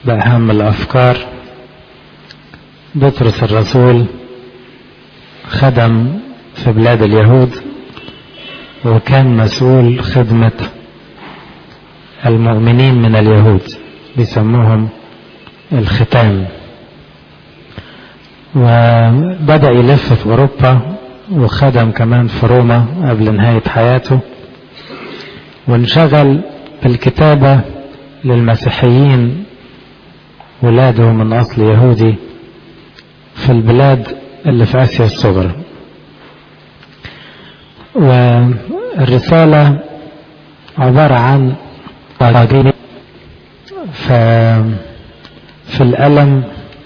بأهم الأفكار بطرس الرسول خدم في بلاد اليهود وكان مسؤول خدمة المؤمنين من اليهود بيسموهم الختام وبدأ يلف في أوروبا وخدم كمان في روما قبل نهاية حياته وانشغل بالكتابة للمسيحيين ولاده من أصل يهودي في البلاد اللي في آسيا الصغرى والرسالة عبارة عن ف في الألم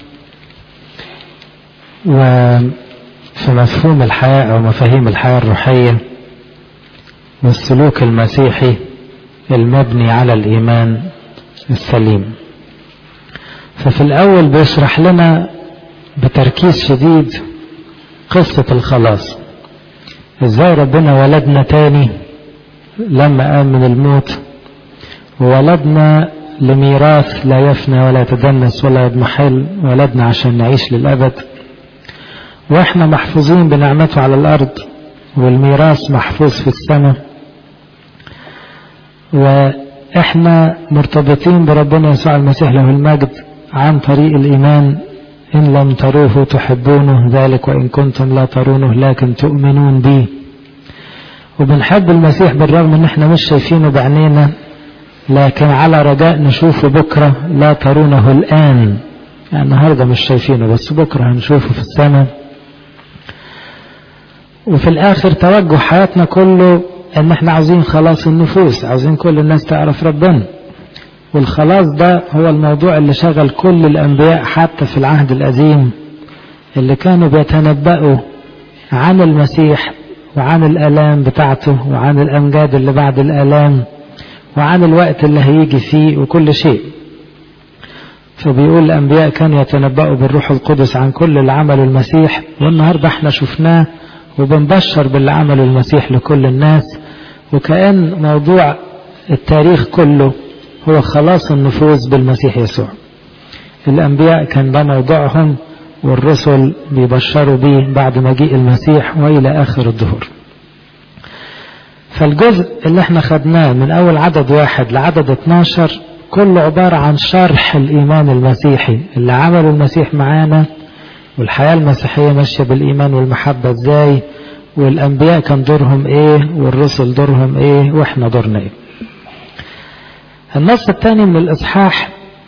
وفي مفهوم الحياة أو مفاهيم الحياة الروحية والسلوك المسيحي المبني على الإيمان السليم ففي الأول بيشرح لنا بتركيز شديد قصة الخلاص ازاي ربنا ولدنا تاني لما قام من الموت وولدنا لميراث لا يفنى ولا يتدنس ولا يضمحل ولدنا عشان نعيش للأبد واحنا محفوظين بنعمته على الأرض والميراث محفوظ في السماء واحنا مرتبطين بربنا يسوع المسيح له المجد عن طريق الإيمان إن لم تروه تحبونه ذلك وإن كنتم لا ترونه لكن تؤمنون به وبنحب المسيح بالرغم ان احنا مش شايفينه بعينينا لكن على رجاء نشوفه بكرة لا ترونه الآن يعني النهاردة مش شايفينه بس بكرة هنشوفه في السماء وفي الآخر توجه حياتنا كله ان احنا عاوزين خلاص النفوس عاوزين كل الناس تعرف ربنا والخلاص ده هو الموضوع اللي شغل كل الأنبياء حتى في العهد القديم اللي كانوا بيتنبأوا عن المسيح وعن الآلام بتاعته وعن الأمجاد اللي بعد الآلام وعن الوقت اللي هيجي فيه وكل شيء فبيقول الأنبياء كانوا يتنبأوا بالروح القدس عن كل اللي عمله المسيح والنهاردة احنا شفناه وبنبشر باللي عمله المسيح لكل الناس وكأن موضوع التاريخ كله هو خلاص النفوس بالمسيح يسوع الأنبياء كان ده موضوعهم والرسل بيبشروا به بعد مجيء المسيح وإلى آخر الظهور فالجزء اللي احنا خدناه من أول عدد واحد لعدد 12 كله عبارة عن شرح الإيمان المسيحي اللي عمله المسيح معانا والحياة المسيحية ماشية بالإيمان والمحبة ازاي والأنبياء كان دورهم ايه والرسل دورهم ايه واحنا دورنا ايه النص الثاني من الإصحاح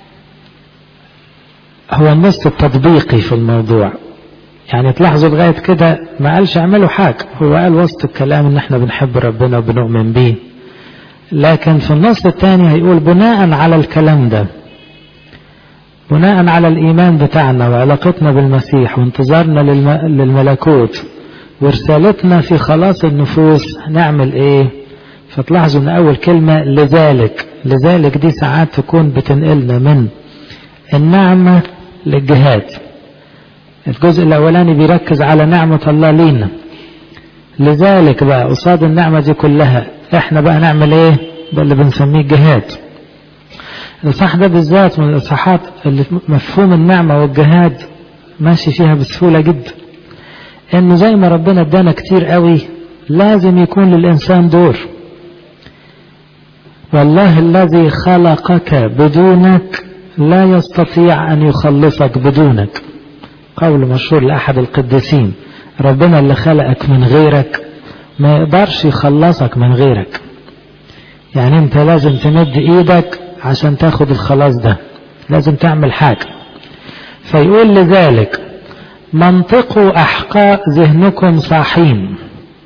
هو النص التطبيقي في الموضوع يعني تلاحظوا لغاية كده ما قالش اعملوا حاجة هو قال وسط الكلام ان احنا بنحب ربنا وبنؤمن بيه لكن في النص الثاني هيقول بناء على الكلام ده بناء على الإيمان بتاعنا وعلاقتنا بالمسيح وانتظارنا للملكوت ورسالتنا في خلاص النفوس نعمل ايه فتلاحظوا ان اول كلمة لذلك لذلك دي ساعات تكون بتنقلنا من النعمة للجهاد الجزء الاولاني بيركز على نعمة الله لينا لذلك بقى قصاد النعمة دي كلها احنا بقى نعمل ايه ده اللي بنسميه الجهاد الإصحاح ده بالذات من الإصحاحات اللي مفهوم النعمة والجهاد ماشي فيها بسهولة جدا إنه زي ما ربنا ادانا كتير قوي لازم يكون للإنسان دور والله الذي خلقك بدونك لا يستطيع أن يخلصك بدونك قول مشهور لأحد القديسين ربنا اللي خلقك من غيرك ما يقدرش يخلصك من غيرك يعني انت لازم تمد ايدك عشان تاخد الخلاص ده لازم تعمل حاجة فيقول لذلك منطقوا أحقاء ذهنكم صاحين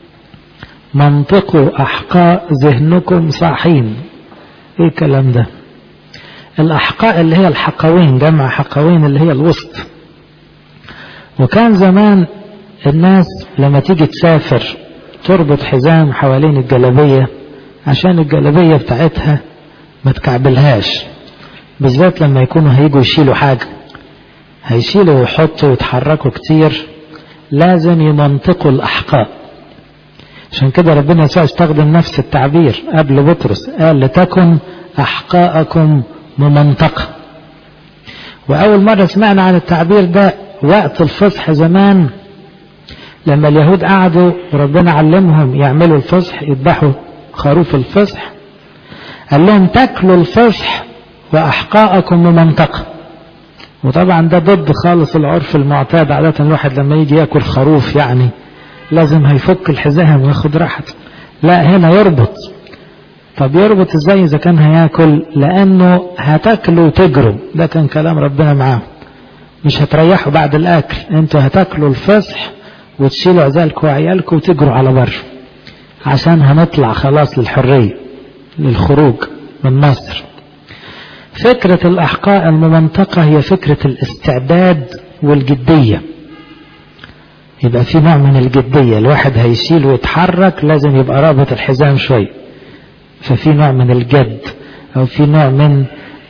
منطقوا أحقاء ذهنكم صاحين ايه الكلام ده الأحقاء اللي هي الحقوين جمع حقوين اللي هي الوسط وكان زمان الناس لما تيجي تسافر تربط حزام حوالين الجلبية عشان الجلبية بتاعتها ما تكعبلهاش بالذات لما يكونوا هيجوا يشيلوا حاجة هيشيلوا ويحطوا ويتحركوا كتير لازم يمنطقوا الأحقاء عشان كده ربنا يسوع استخدم نفس التعبير قبل بطرس قال لتكن أحقاءكم ممنطقة وأول مرة سمعنا عن التعبير ده وقت الفصح زمان لما اليهود قعدوا وربنا علمهم يعملوا الفصح يذبحوا خروف الفصح قال لهم تاكلوا الفصح وأحقاءكم ممنطقة وطبعا ده ضد خالص العرف المعتاد عادة الواحد لما يجي ياكل خروف يعني لازم هيفك الحزام وياخد راحته لا هنا يربط طب يربط ازاي اذا كان هياكل لانه هتاكلوا وتجروا ده كان كلام ربنا معاه مش هتريحوا بعد الاكل انتوا هتاكلوا الفصح وتشيلوا عزالكم وعيالكم وتجروا على بر عشان هنطلع خلاص للحرية للخروج من مصر فكرة الأحقاء الممنطقة هي فكرة الاستعداد والجدية يبقى في نوع من الجدية الواحد هيشيل ويتحرك لازم يبقى رابط الحزام شوية ففي نوع من الجد أو في نوع من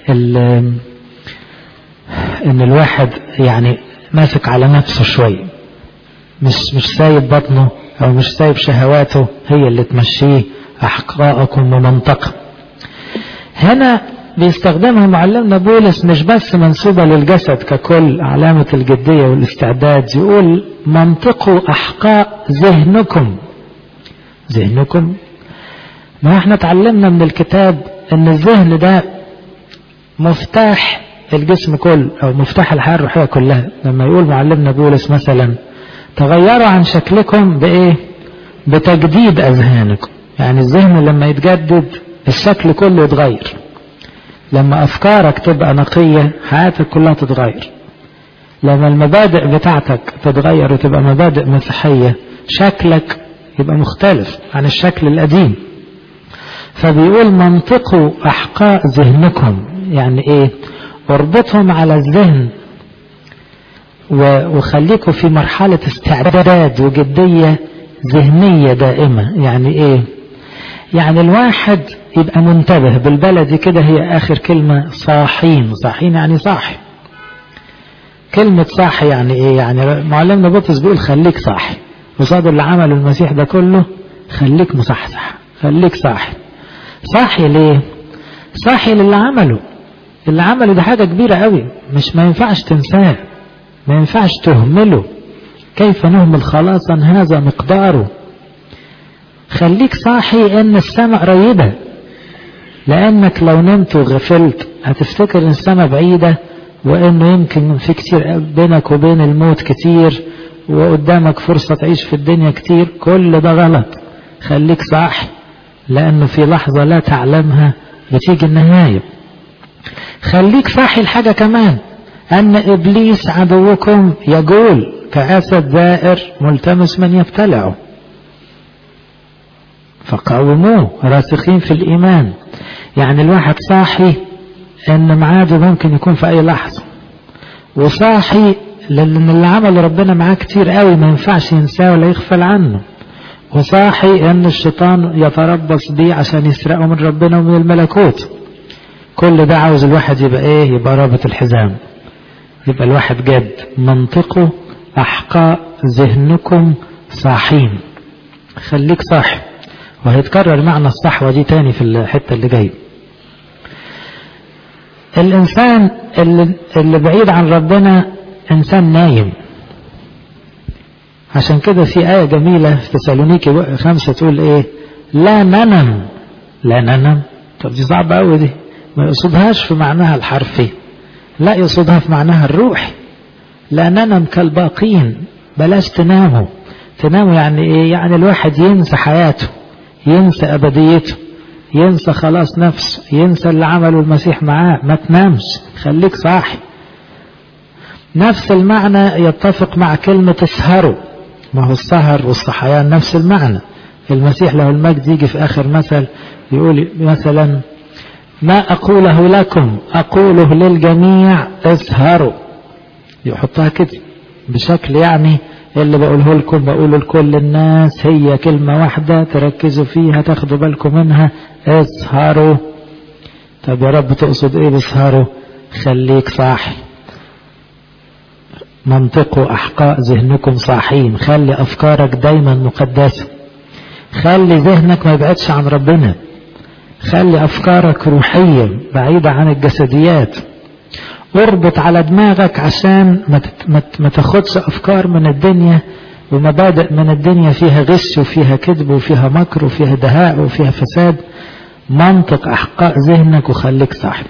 ان الواحد يعني ماسك على نفسه شوية مش مش سايب بطنه او مش سايب شهواته هي اللي تمشيه احقاءكم ومنطقة هنا بيستخدمها معلمنا بولس مش بس منسوبة للجسد ككل علامة الجدية والاستعداد يقول منطقوا أحقاء ذهنكم ذهنكم ما احنا اتعلمنا من الكتاب ان الذهن ده مفتاح الجسم كله او مفتاح الحياة الروحية كلها لما يقول معلمنا بولس مثلا تغيروا عن شكلكم بايه بتجديد اذهانكم يعني الذهن لما يتجدد الشكل كله يتغير لما افكارك تبقى نقية حياتك كلها تتغير لما المبادئ بتاعتك تتغير وتبقى مبادئ مسيحية شكلك يبقى مختلف عن الشكل القديم فبيقول منطقوا احقاء ذهنكم يعني ايه اربطهم على الذهن وخليكم في مرحلة استعداد وجدية ذهنية دائمة يعني ايه يعني الواحد يبقى منتبه بالبلدي كده هي اخر كلمة صاحين صاحين يعني صاحي كلمة صاحي يعني ايه يعني معلمنا بطرس بيقول خليك صاحي قصاد اللي عمله المسيح ده كله خليك مصحصح خليك صاحي صاحي ليه صاحي للي عمله اللي عمله ده حاجة كبيرة قوي مش ما ينفعش تنساه ما ينفعش تهمله كيف نهمل خلاصا هذا مقداره خليك صاحي ان السماء قريبة لانك لو نمت وغفلت هتفتكر ان السماء بعيدة وانه يمكن في كتير بينك وبين الموت كتير وقدامك فرصة تعيش في الدنيا كتير كل ده غلط خليك صاحي لانه في لحظة لا تعلمها بتيجي النهاية خليك صاحي الحاجة كمان ان ابليس عدوكم يقول كأسد ذائر ملتمس من يبتلعه فقاوموه راسخين في الإيمان يعني الواحد صاحي ان معاده ممكن يكون في اي لحظة وصاحي لان اللي عمل ربنا معاه كتير قوي ما ينفعش ينساه ولا يغفل عنه وصاحي ان الشيطان يتربص بيه عشان يسرقه من ربنا ومن الملكوت كل ده عاوز الواحد يبقى ايه يبقى رابط الحزام يبقى الواحد جد منطقه احقاء ذهنكم صاحين خليك صاحي وهيتكرر معنى الصحوة دي تاني في الحتة اللي جايه الإنسان اللي, اللي بعيد عن ربنا إنسان نايم عشان كده في آية جميلة في تسالونيكي خمسة تقول إيه لا ننم لا ننم طب دي صعبة أوي دي ما يقصدهاش في معناها الحرفي لا يقصدها في معناها الروحي لا ننم كالباقين بلاش تناموا تناموا يعني إيه يعني الواحد ينسى حياته ينسى أبديته ينسى خلاص نفسه ينسى اللي عمله المسيح معاه ما تنامش خليك صاحي نفس المعنى يتفق مع كلمة اسهروا ما هو السهر والصحيان نفس المعنى المسيح له المجد يجي في آخر مثل يقول مثلا ما أقوله لكم أقوله للجميع اسهروا يحطها كده بشكل يعني اللي بقوله لكم بقوله لكل الناس هي كلمة واحدة تركزوا فيها تاخدوا بالكم منها اسهروا طب يا رب تقصد ايه باسهروا خليك صاحي منطقوا احقاء ذهنكم صاحين خلي افكارك دايما مقدسة خلي ذهنك ما يبعدش عن ربنا خلي افكارك روحية بعيدة عن الجسديات اربط على دماغك عشان ما تاخدش افكار من الدنيا ومبادئ من الدنيا فيها غش وفيها كذب وفيها مكر وفيها دهاء وفيها فساد منطق احقاء ذهنك وخليك صاحب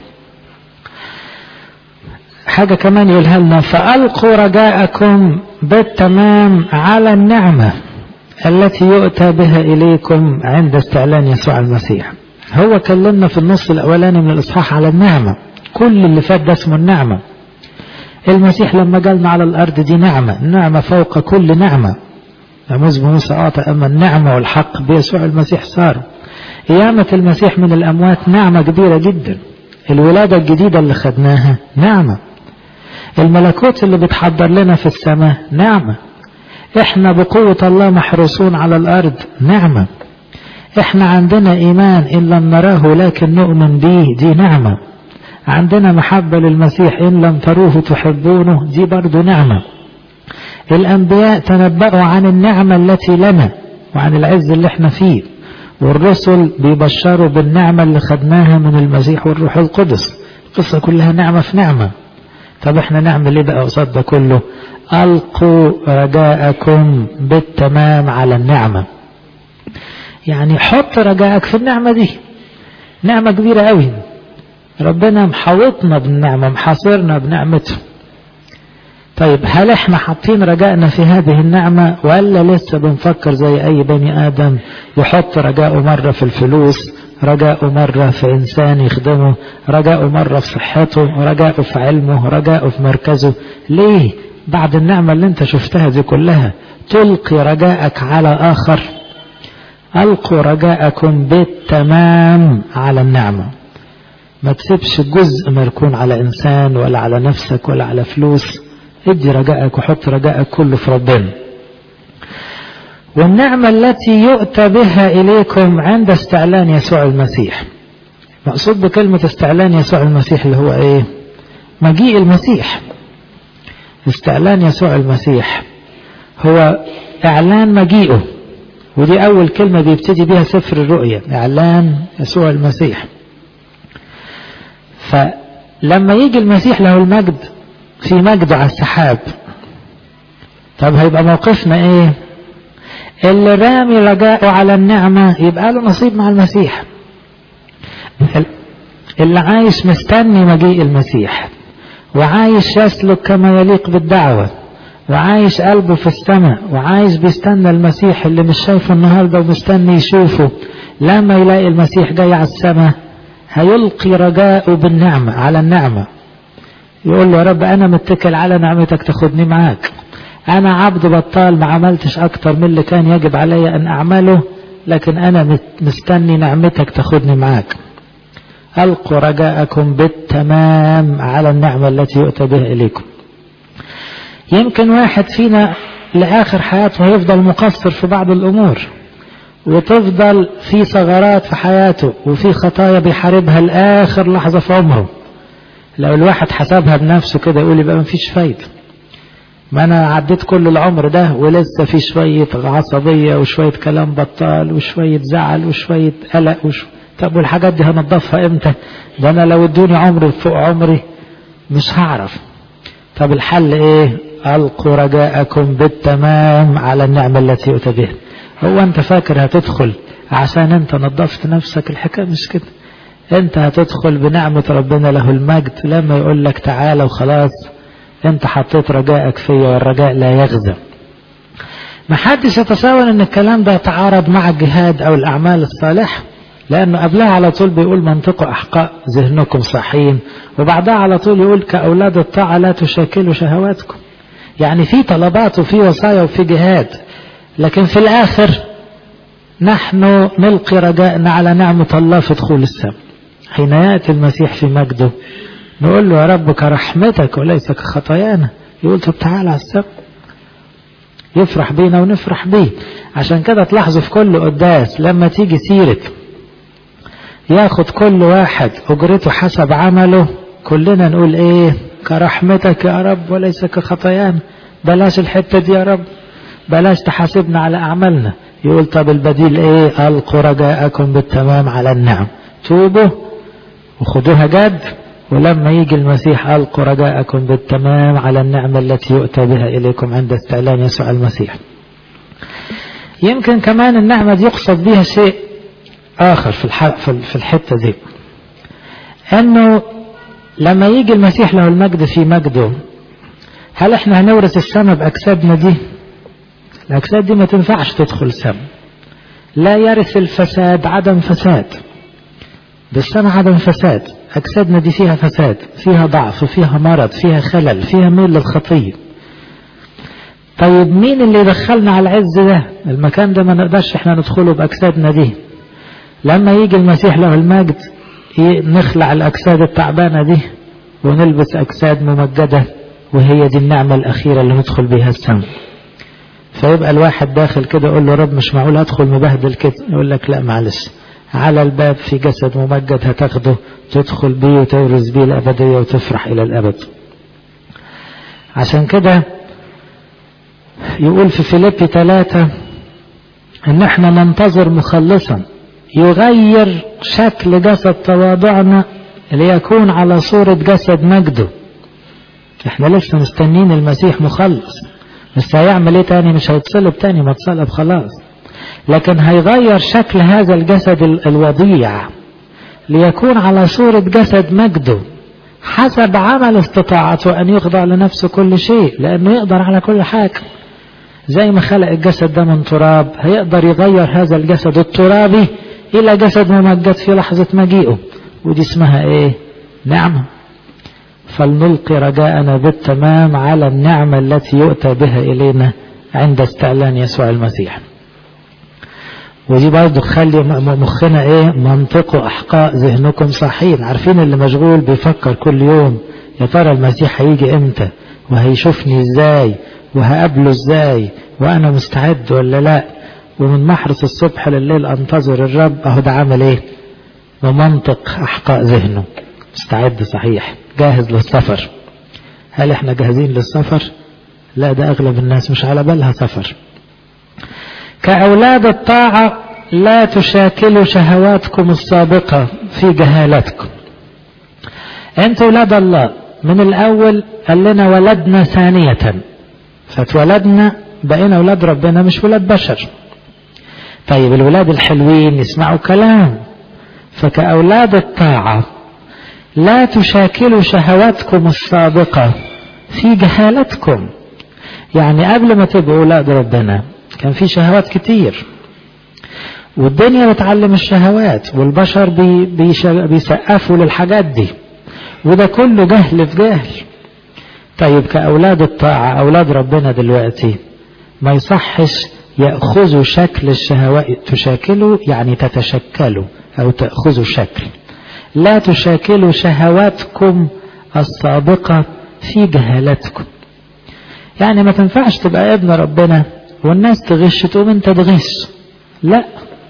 حاجة كمان يقولها لنا فألقوا رجاءكم بالتمام على النعمة التي يؤتى بها إليكم عند استعلان يسوع المسيح هو كلمنا في النص الأولاني من الإصحاح على النعمة كل اللي فات ده اسمه النعمة المسيح لما جالنا على الأرض دي نعمة نعمة فوق كل نعمة نموذج موسى أعطى أما النعمة والحق بيسوع المسيح صار قيامة المسيح من الأموات نعمة كبيرة جدا الولادة الجديدة اللي خدناها نعمة الملكوت اللي بتحضر لنا في السماء نعمة احنا بقوة الله محروسون على الأرض نعمة احنا عندنا إيمان إن لم نراه لكن نؤمن به دي نعمة عندنا محبة للمسيح إن لم تروه تحبونه دي برضو نعمة الأنبياء تنبأوا عن النعمة التي لنا وعن العز اللي احنا فيه والرسل بيبشروا بالنعمة اللي خدناها من المسيح والروح القدس القصة كلها نعمة في نعمة طب احنا نعمل ايه بقى قصاد ده كله ألقوا رجاءكم بالتمام على النعمة يعني حط رجاءك في النعمة دي نعمة كبيرة قوي ربنا محوطنا بالنعمة محاصرنا بنعمته طيب هل احنا حاطين رجائنا في هذه النعمة ولا لسه بنفكر زي اي بني ادم يحط رجاءه مرة في الفلوس رجاءه مرة في انسان يخدمه رجاءه مرة في صحته رجاءه في علمه رجاءه في مركزه ليه بعد النعمة اللي انت شفتها دي كلها تلقي رجاءك على اخر القوا رجاءكم بالتمام على النعمه ما تسيبش جزء مركون على إنسان ولا على نفسك ولا على فلوس ادي رجائك وحط رجائك كله في ربنا والنعمة التي يؤتى بها إليكم عند استعلان يسوع المسيح مقصود بكلمة استعلان يسوع المسيح اللي هو ايه مجيء المسيح استعلان يسوع المسيح هو اعلان مجيئه ودي اول كلمة بيبتدي بها سفر الرؤيا اعلان يسوع المسيح فلما يجي المسيح له المجد في مجده على السحاب طب هيبقى موقفنا ايه اللي رامي رجاءه على النعمة يبقى له نصيب مع المسيح اللي عايش مستني مجيء المسيح وعايش يسلك كما يليق بالدعوة وعايش قلبه في السماء وعايش بيستنى المسيح اللي مش شايفه النهاردة ومستني يشوفه لما يلاقي المسيح جاي على السماء هيلقي رجاءه بالنعمة على النعمة يقول له يا رب أنا متكل على نعمتك تاخدني معاك أنا عبد بطال ما عملتش أكتر من اللي كان يجب علي أن أعمله لكن أنا مستني نعمتك تاخدني معاك ألقوا رجاءكم بالتمام على النعمة التي يؤتى بها إليكم يمكن واحد فينا لآخر حياته هيفضل مقصر في بعض الأمور وتفضل في ثغرات في حياته وفي خطايا بيحاربها لآخر لحظة في عمره لو الواحد حسبها بنفسه كده يقول يبقى مفيش فايدة ما أنا عديت كل العمر ده ولسه في شوية عصبية وشوية كلام بطال وشوية زعل وشوية قلق وش... طب والحاجات دي هنضفها امتى ده أنا لو ادوني عمري فوق عمري مش هعرف طب الحل ايه ألقوا رجاءكم بالتمام على النعمة التي يؤتى بها هو انت فاكر هتدخل عشان انت نظفت نفسك الحكاية مش كده انت هتدخل بنعمة ربنا له المجد لما يقول لك تعالى وخلاص انت حطيت رجائك فيا والرجاء لا يغزى ما حدش يتصور ان الكلام ده يتعارض مع الجهاد او الاعمال الصالحة لانه قبلها على طول بيقول منطقوا احقاء ذهنكم صحيين وبعدها على طول يقول كاولاد الطاعة لا تشاكلوا شهواتكم يعني في طلبات وفي وصايا وفي جهاد لكن في الآخر نحن نلقي رجاءنا على نعمة الله في دخول السماء حين يأتي المسيح في مجده نقول له يا رب كرحمتك وليس كخطايانا يقول طب تعال على السماء يفرح بينا ونفرح بيه عشان كده تلاحظوا في كل قداس لما تيجي سيرة ياخد كل واحد أجرته حسب عمله كلنا نقول ايه كرحمتك يا رب وليس كخطايانا بلاش الحتة دي يا رب بلاش تحاسبنا على أعمالنا يقول طب البديل ايه ألقوا رجاءكم بالتمام على النعم توبوا وخدوها جد ولما يجي المسيح ألقوا رجاءكم بالتمام على النعمة التي يؤتى بها إليكم عند استعلان يسوع المسيح يمكن كمان النعمة دي يقصد بها شيء آخر في في الحتة دي أنه لما يجي المسيح له المجد في مجده هل احنا هنورث السماء بأجسادنا دي الأجساد دي ما تنفعش تدخل سماء لا يرث الفساد عدم فساد بالسماء عدم فساد أجسادنا دي فيها فساد فيها ضعف فيها مرض فيها خلل فيها ميل للخطية طيب مين اللي يدخلنا على العز ده المكان ده ما نقدرش احنا ندخله بأجسادنا دي لما يجي المسيح له المجد نخلع الأجساد التعبانة دي ونلبس أجساد ممجدة وهي دي النعمة الأخيرة اللي ندخل بها السماء فيبقى الواحد داخل كده يقول له رب مش معقول أدخل مبهدل كده يقول لك لا معلش على الباب في جسد ممجد هتاخده تدخل بيه وتورث بيه الأبدية وتفرح إلى الأبد عشان كده يقول في فيليبي ثلاثة ان احنا ننتظر مخلصا يغير شكل جسد تواضعنا ليكون على صورة جسد مجده احنا لسه مستنين المسيح مخلص بس هيعمل ايه تاني مش هيتصلب تاني ما اتصلب خلاص لكن هيغير شكل هذا الجسد الوضيع ليكون على صورة جسد مجده حسب عمل استطاعته أن يخضع لنفسه كل شيء لأنه يقدر على كل حاجة زي ما خلق الجسد ده من تراب هيقدر يغير هذا الجسد الترابي إلى جسد ممجد في لحظة مجيئه ودي اسمها إيه نعمة فلنلقي رجاءنا بالتمام على النعمة التي يؤتى بها إلينا عند استعلان يسوع المسيح ودي برضه تخلي مخنا ايه منطقه احقاء ذهنكم صحيين عارفين اللي مشغول بيفكر كل يوم يا ترى المسيح هيجي امتى وهيشوفني ازاي وهقابله ازاي وانا مستعد ولا لا ومن محرس الصبح لليل انتظر الرب اهو ده عمل ايه بمنطق احقاء ذهنه مستعد صحيح جاهز للسفر هل احنا جاهزين للسفر لا ده اغلب الناس مش على بالها سفر كأولاد الطاعة لا تشاكلوا شهواتكم السابقة في جهالتكم انتوا ولاد الله من الاول قال لنا ولدنا ثانية فاتولدنا بقينا ولاد ربنا مش ولاد بشر طيب الولاد الحلوين يسمعوا كلام فكأولاد الطاعة لا تشاكلوا شهواتكم السابقة في جهالتكم يعني قبل ما تبقوا أولاد ربنا كان في شهوات كتير والدنيا بتعلم الشهوات والبشر بي بيسقفوا للحاجات دي وده كله جهل في جهل طيب كأولاد الطاعة أولاد ربنا دلوقتي ما يصحش يأخذوا شكل الشهوات تشاكلوا يعني تتشكلوا أو تأخذوا شكل لا تشاكلوا شهواتكم السابقة في جهالتكم يعني ما تنفعش تبقى ابن ربنا والناس تغش تقوم انت تغش لا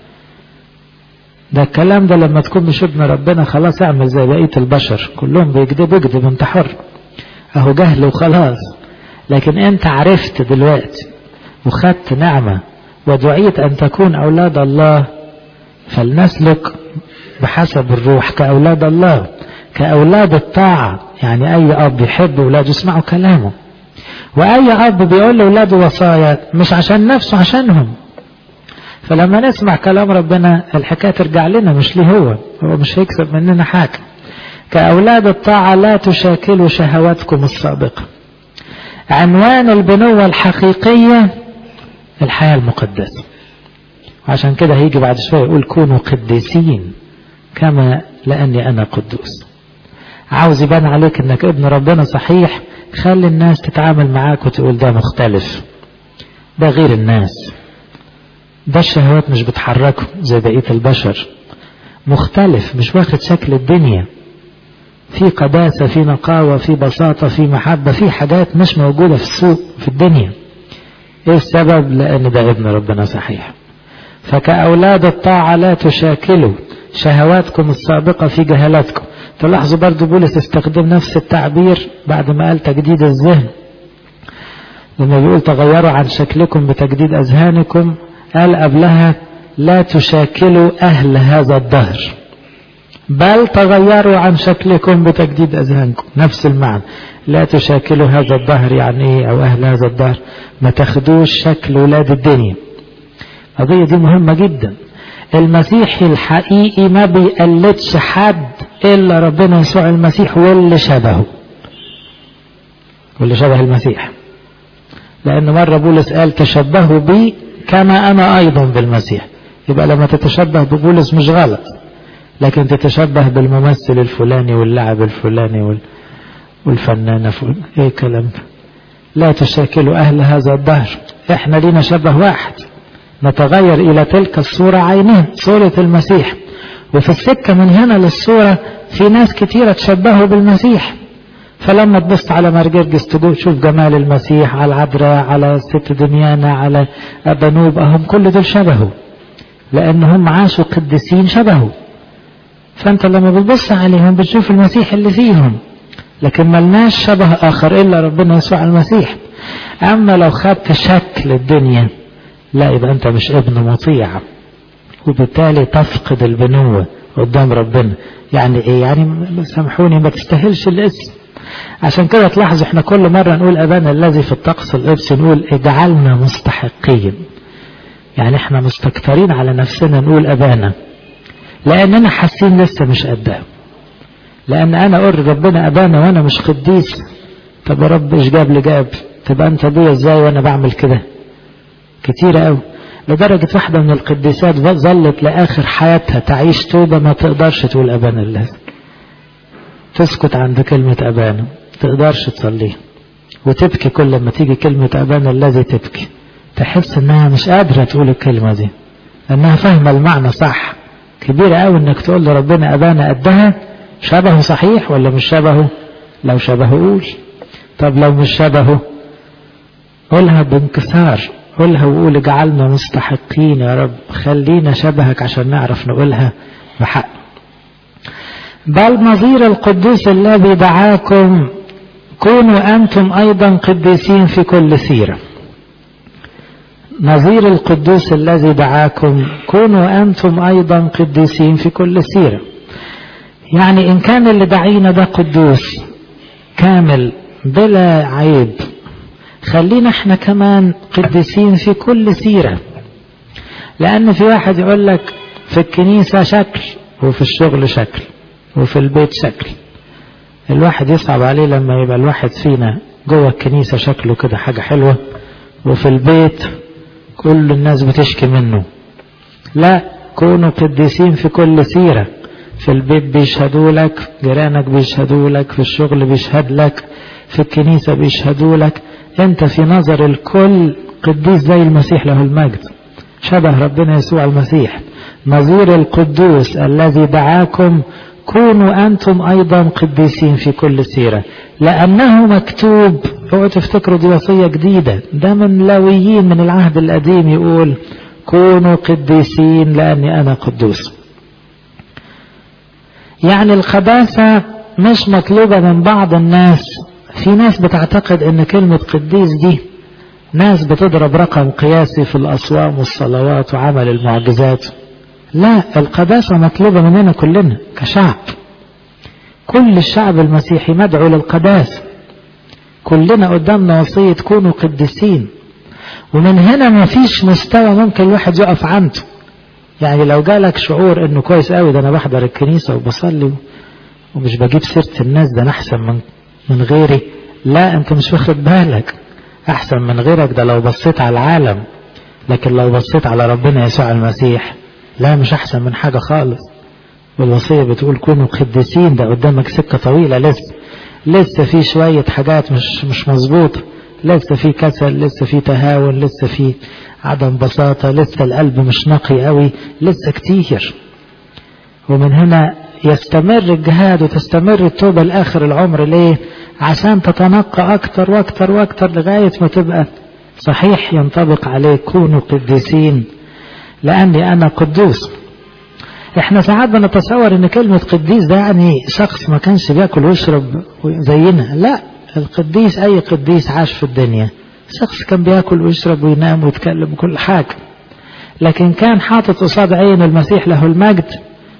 ده الكلام ده لما تكون مش ابن ربنا خلاص اعمل زي بقية البشر كلهم بيكذبوا اكذب انت حر اهو جهل وخلاص لكن انت عرفت دلوقتي وخدت نعمة ودعيت ان تكون اولاد الله فلنسلك بحسب الروح كاولاد الله كاولاد الطاعة يعني اي اب يحب اولاده يسمعوا كلامه واي اب بيقول لاولاده وصايا مش عشان نفسه عشانهم فلما نسمع كلام ربنا الحكايه ترجع لنا مش ليه هو هو مش هيكسب مننا حاجه كاولاد الطاعه لا تشاكلوا شهواتكم السابقه عنوان البنوه الحقيقيه الحياه المقدسه وعشان كده هيجي بعد شويه يقول كونوا قديسين كما لاني انا قدوس عاوز يبان عليك انك ابن ربنا صحيح خلي الناس تتعامل معاك وتقول ده مختلف ده غير الناس ده الشهوات مش بتحركه زي بقية البشر مختلف مش واخد شكل الدنيا في قداسة في نقاوة في بساطة في محبة في حاجات مش موجودة في السوق في الدنيا ايه السبب لان ده ابن ربنا صحيح فكأولاد الطاعة لا تشاكلوا شهواتكم السابقة في جهالاتكم تلاحظوا برضو بولس استخدم نفس التعبير بعد ما قال تجديد الذهن لما بيقول تغيروا عن شكلكم بتجديد أذهانكم قال قبلها لا تشاكلوا أهل هذا الدهر بل تغيروا عن شكلكم بتجديد أذهانكم نفس المعنى لا تشاكلوا هذا الدهر يعني ايه او اهل هذا الدهر ما تاخدوش شكل ولاد الدنيا القضية دي مهمة جدا المسيحي الحقيقي ما بيقلدش حد الا ربنا يسوع المسيح واللي شبهه واللي شبه المسيح لان مرة بولس قال تشبهوا بي كما انا ايضا بالمسيح يبقى لما تتشبه ببولس مش غلط لكن تتشبه بالممثل الفلاني واللاعب الفلاني وال... والفنانة فلان ايه الكلام ده لا تشاكلوا اهل هذا الدهر احنا لينا شبه واحد نتغير الى تلك الصورة عينها صورة المسيح وفي السكة من هنا للصورة في ناس كتيرة تشبهوا بالمسيح فلما تبص على مرجرجس تشوف جمال المسيح على العذراء على الست دميانة على أبنوب أهم كل دول شبهوا لأنهم عاشوا قديسين شبهوا فأنت لما بتبص عليهم بتشوف المسيح اللي فيهم لكن ملناش شبه آخر إلا ربنا يسوع المسيح أما لو خدت شكل الدنيا لا يبقى أنت مش ابن مطيع وبالتالي تفقد البنوة قدام ربنا يعني إيه يعني سامحوني ما تستاهلش الاسم عشان كده تلاحظوا احنا كل مرة نقول أبانا الذي في الطقس القدسي نقول اجعلنا مستحقين يعني احنا مستكترين على نفسنا نقول أبانا لأننا حاسين لسه مش قدها لأن أنا أقول ربنا أبانا وأنا مش قديس طب يا رب إيش جاب لي جاب تبقى أنت أبويا إزاي وأنا بعمل كده كتير أوي لدرجة واحدة من القديسات ظلت لآخر حياتها تعيش توبة ما تقدرش تقول أبانا الله تسكت عند كلمة أبانا تقدرش تصليها وتبكي كل ما تيجي كلمة أبانا الذي تبكي تحس إنها مش قادرة تقول الكلمة دي لأنها فاهمة المعنى صح كبيرة أوي إنك تقول لربنا أبانا قدها شبهه صحيح ولا مش شبهه لو شبهه قول طب لو مش شبهه قولها بانكسار قولها وقول اجعلنا مستحقين يا رب خلينا شبهك عشان نعرف نقولها بحق بل نظير القدوس الذي دعاكم كونوا أنتم أيضا قديسين في كل سيرة نظير القدوس الذي دعاكم كونوا أنتم أيضا قديسين في كل سيرة يعني إن كان اللي دعينا ده قدوس كامل بلا عيب خلينا احنا كمان قديسين في كل سيرة لأن في واحد يقول لك في الكنيسة شكل وفي الشغل شكل وفي البيت شكل الواحد يصعب عليه لما يبقى الواحد فينا جوه الكنيسة شكله كده حاجة حلوة وفي البيت كل الناس بتشكي منه لا كونوا قديسين في كل سيرة في البيت بيشهدوا لك جيرانك بيشهدوا لك في الشغل بيشهد لك في الكنيسة بيشهدوا لك انت في نظر الكل قديس زي المسيح له المجد شبه ربنا يسوع المسيح نظير القدوس الذي دعاكم كونوا أنتم أيضا قديسين في كل سيرة لأنه مكتوب اوعوا تفتكروا دي وصية جديدة ده من لاويين من العهد القديم يقول كونوا قديسين لأني أنا قدوس يعني القداسة مش مطلوبة من بعض الناس في ناس بتعتقد ان كلمة قديس دي ناس بتضرب رقم قياسي في الأصوام والصلوات وعمل المعجزات لا القداسة مطلوبة مننا كلنا كشعب كل الشعب المسيحي مدعو للقداسة كلنا قدامنا وصية كونوا قديسين ومن هنا ما فيش مستوى ممكن الواحد يقف عنده يعني لو جالك شعور انه كويس قوي ده انا بحضر الكنيسة وبصلي ومش بجيب سيرة الناس ده انا احسن من من غيري لا انت مش واخد بالك احسن من غيرك ده لو بصيت على العالم لكن لو بصيت على ربنا يسوع المسيح لا مش احسن من حاجة خالص والوصية بتقول كونوا قديسين ده قدامك سكة طويلة لسه لسه في شوية حاجات مش مش مظبوطة لسه في كسل لسه في تهاون لسه في عدم بساطة لسه القلب مش نقي قوي لسه كتير ومن هنا يستمر الجهاد وتستمر التوبة لآخر العمر ليه عشان تتنقى أكتر وأكتر وأكتر لغاية ما تبقى صحيح ينطبق عليه كونوا قديسين لأني أنا قدوس احنا ساعات بنتصور ان كلمة قديس ده يعني شخص ما كانش بياكل ويشرب زينا لا القديس اي قديس عاش في الدنيا شخص كان بياكل ويشرب وينام ويتكلم كل حاجة لكن كان حاطط قصاد عين المسيح له المجد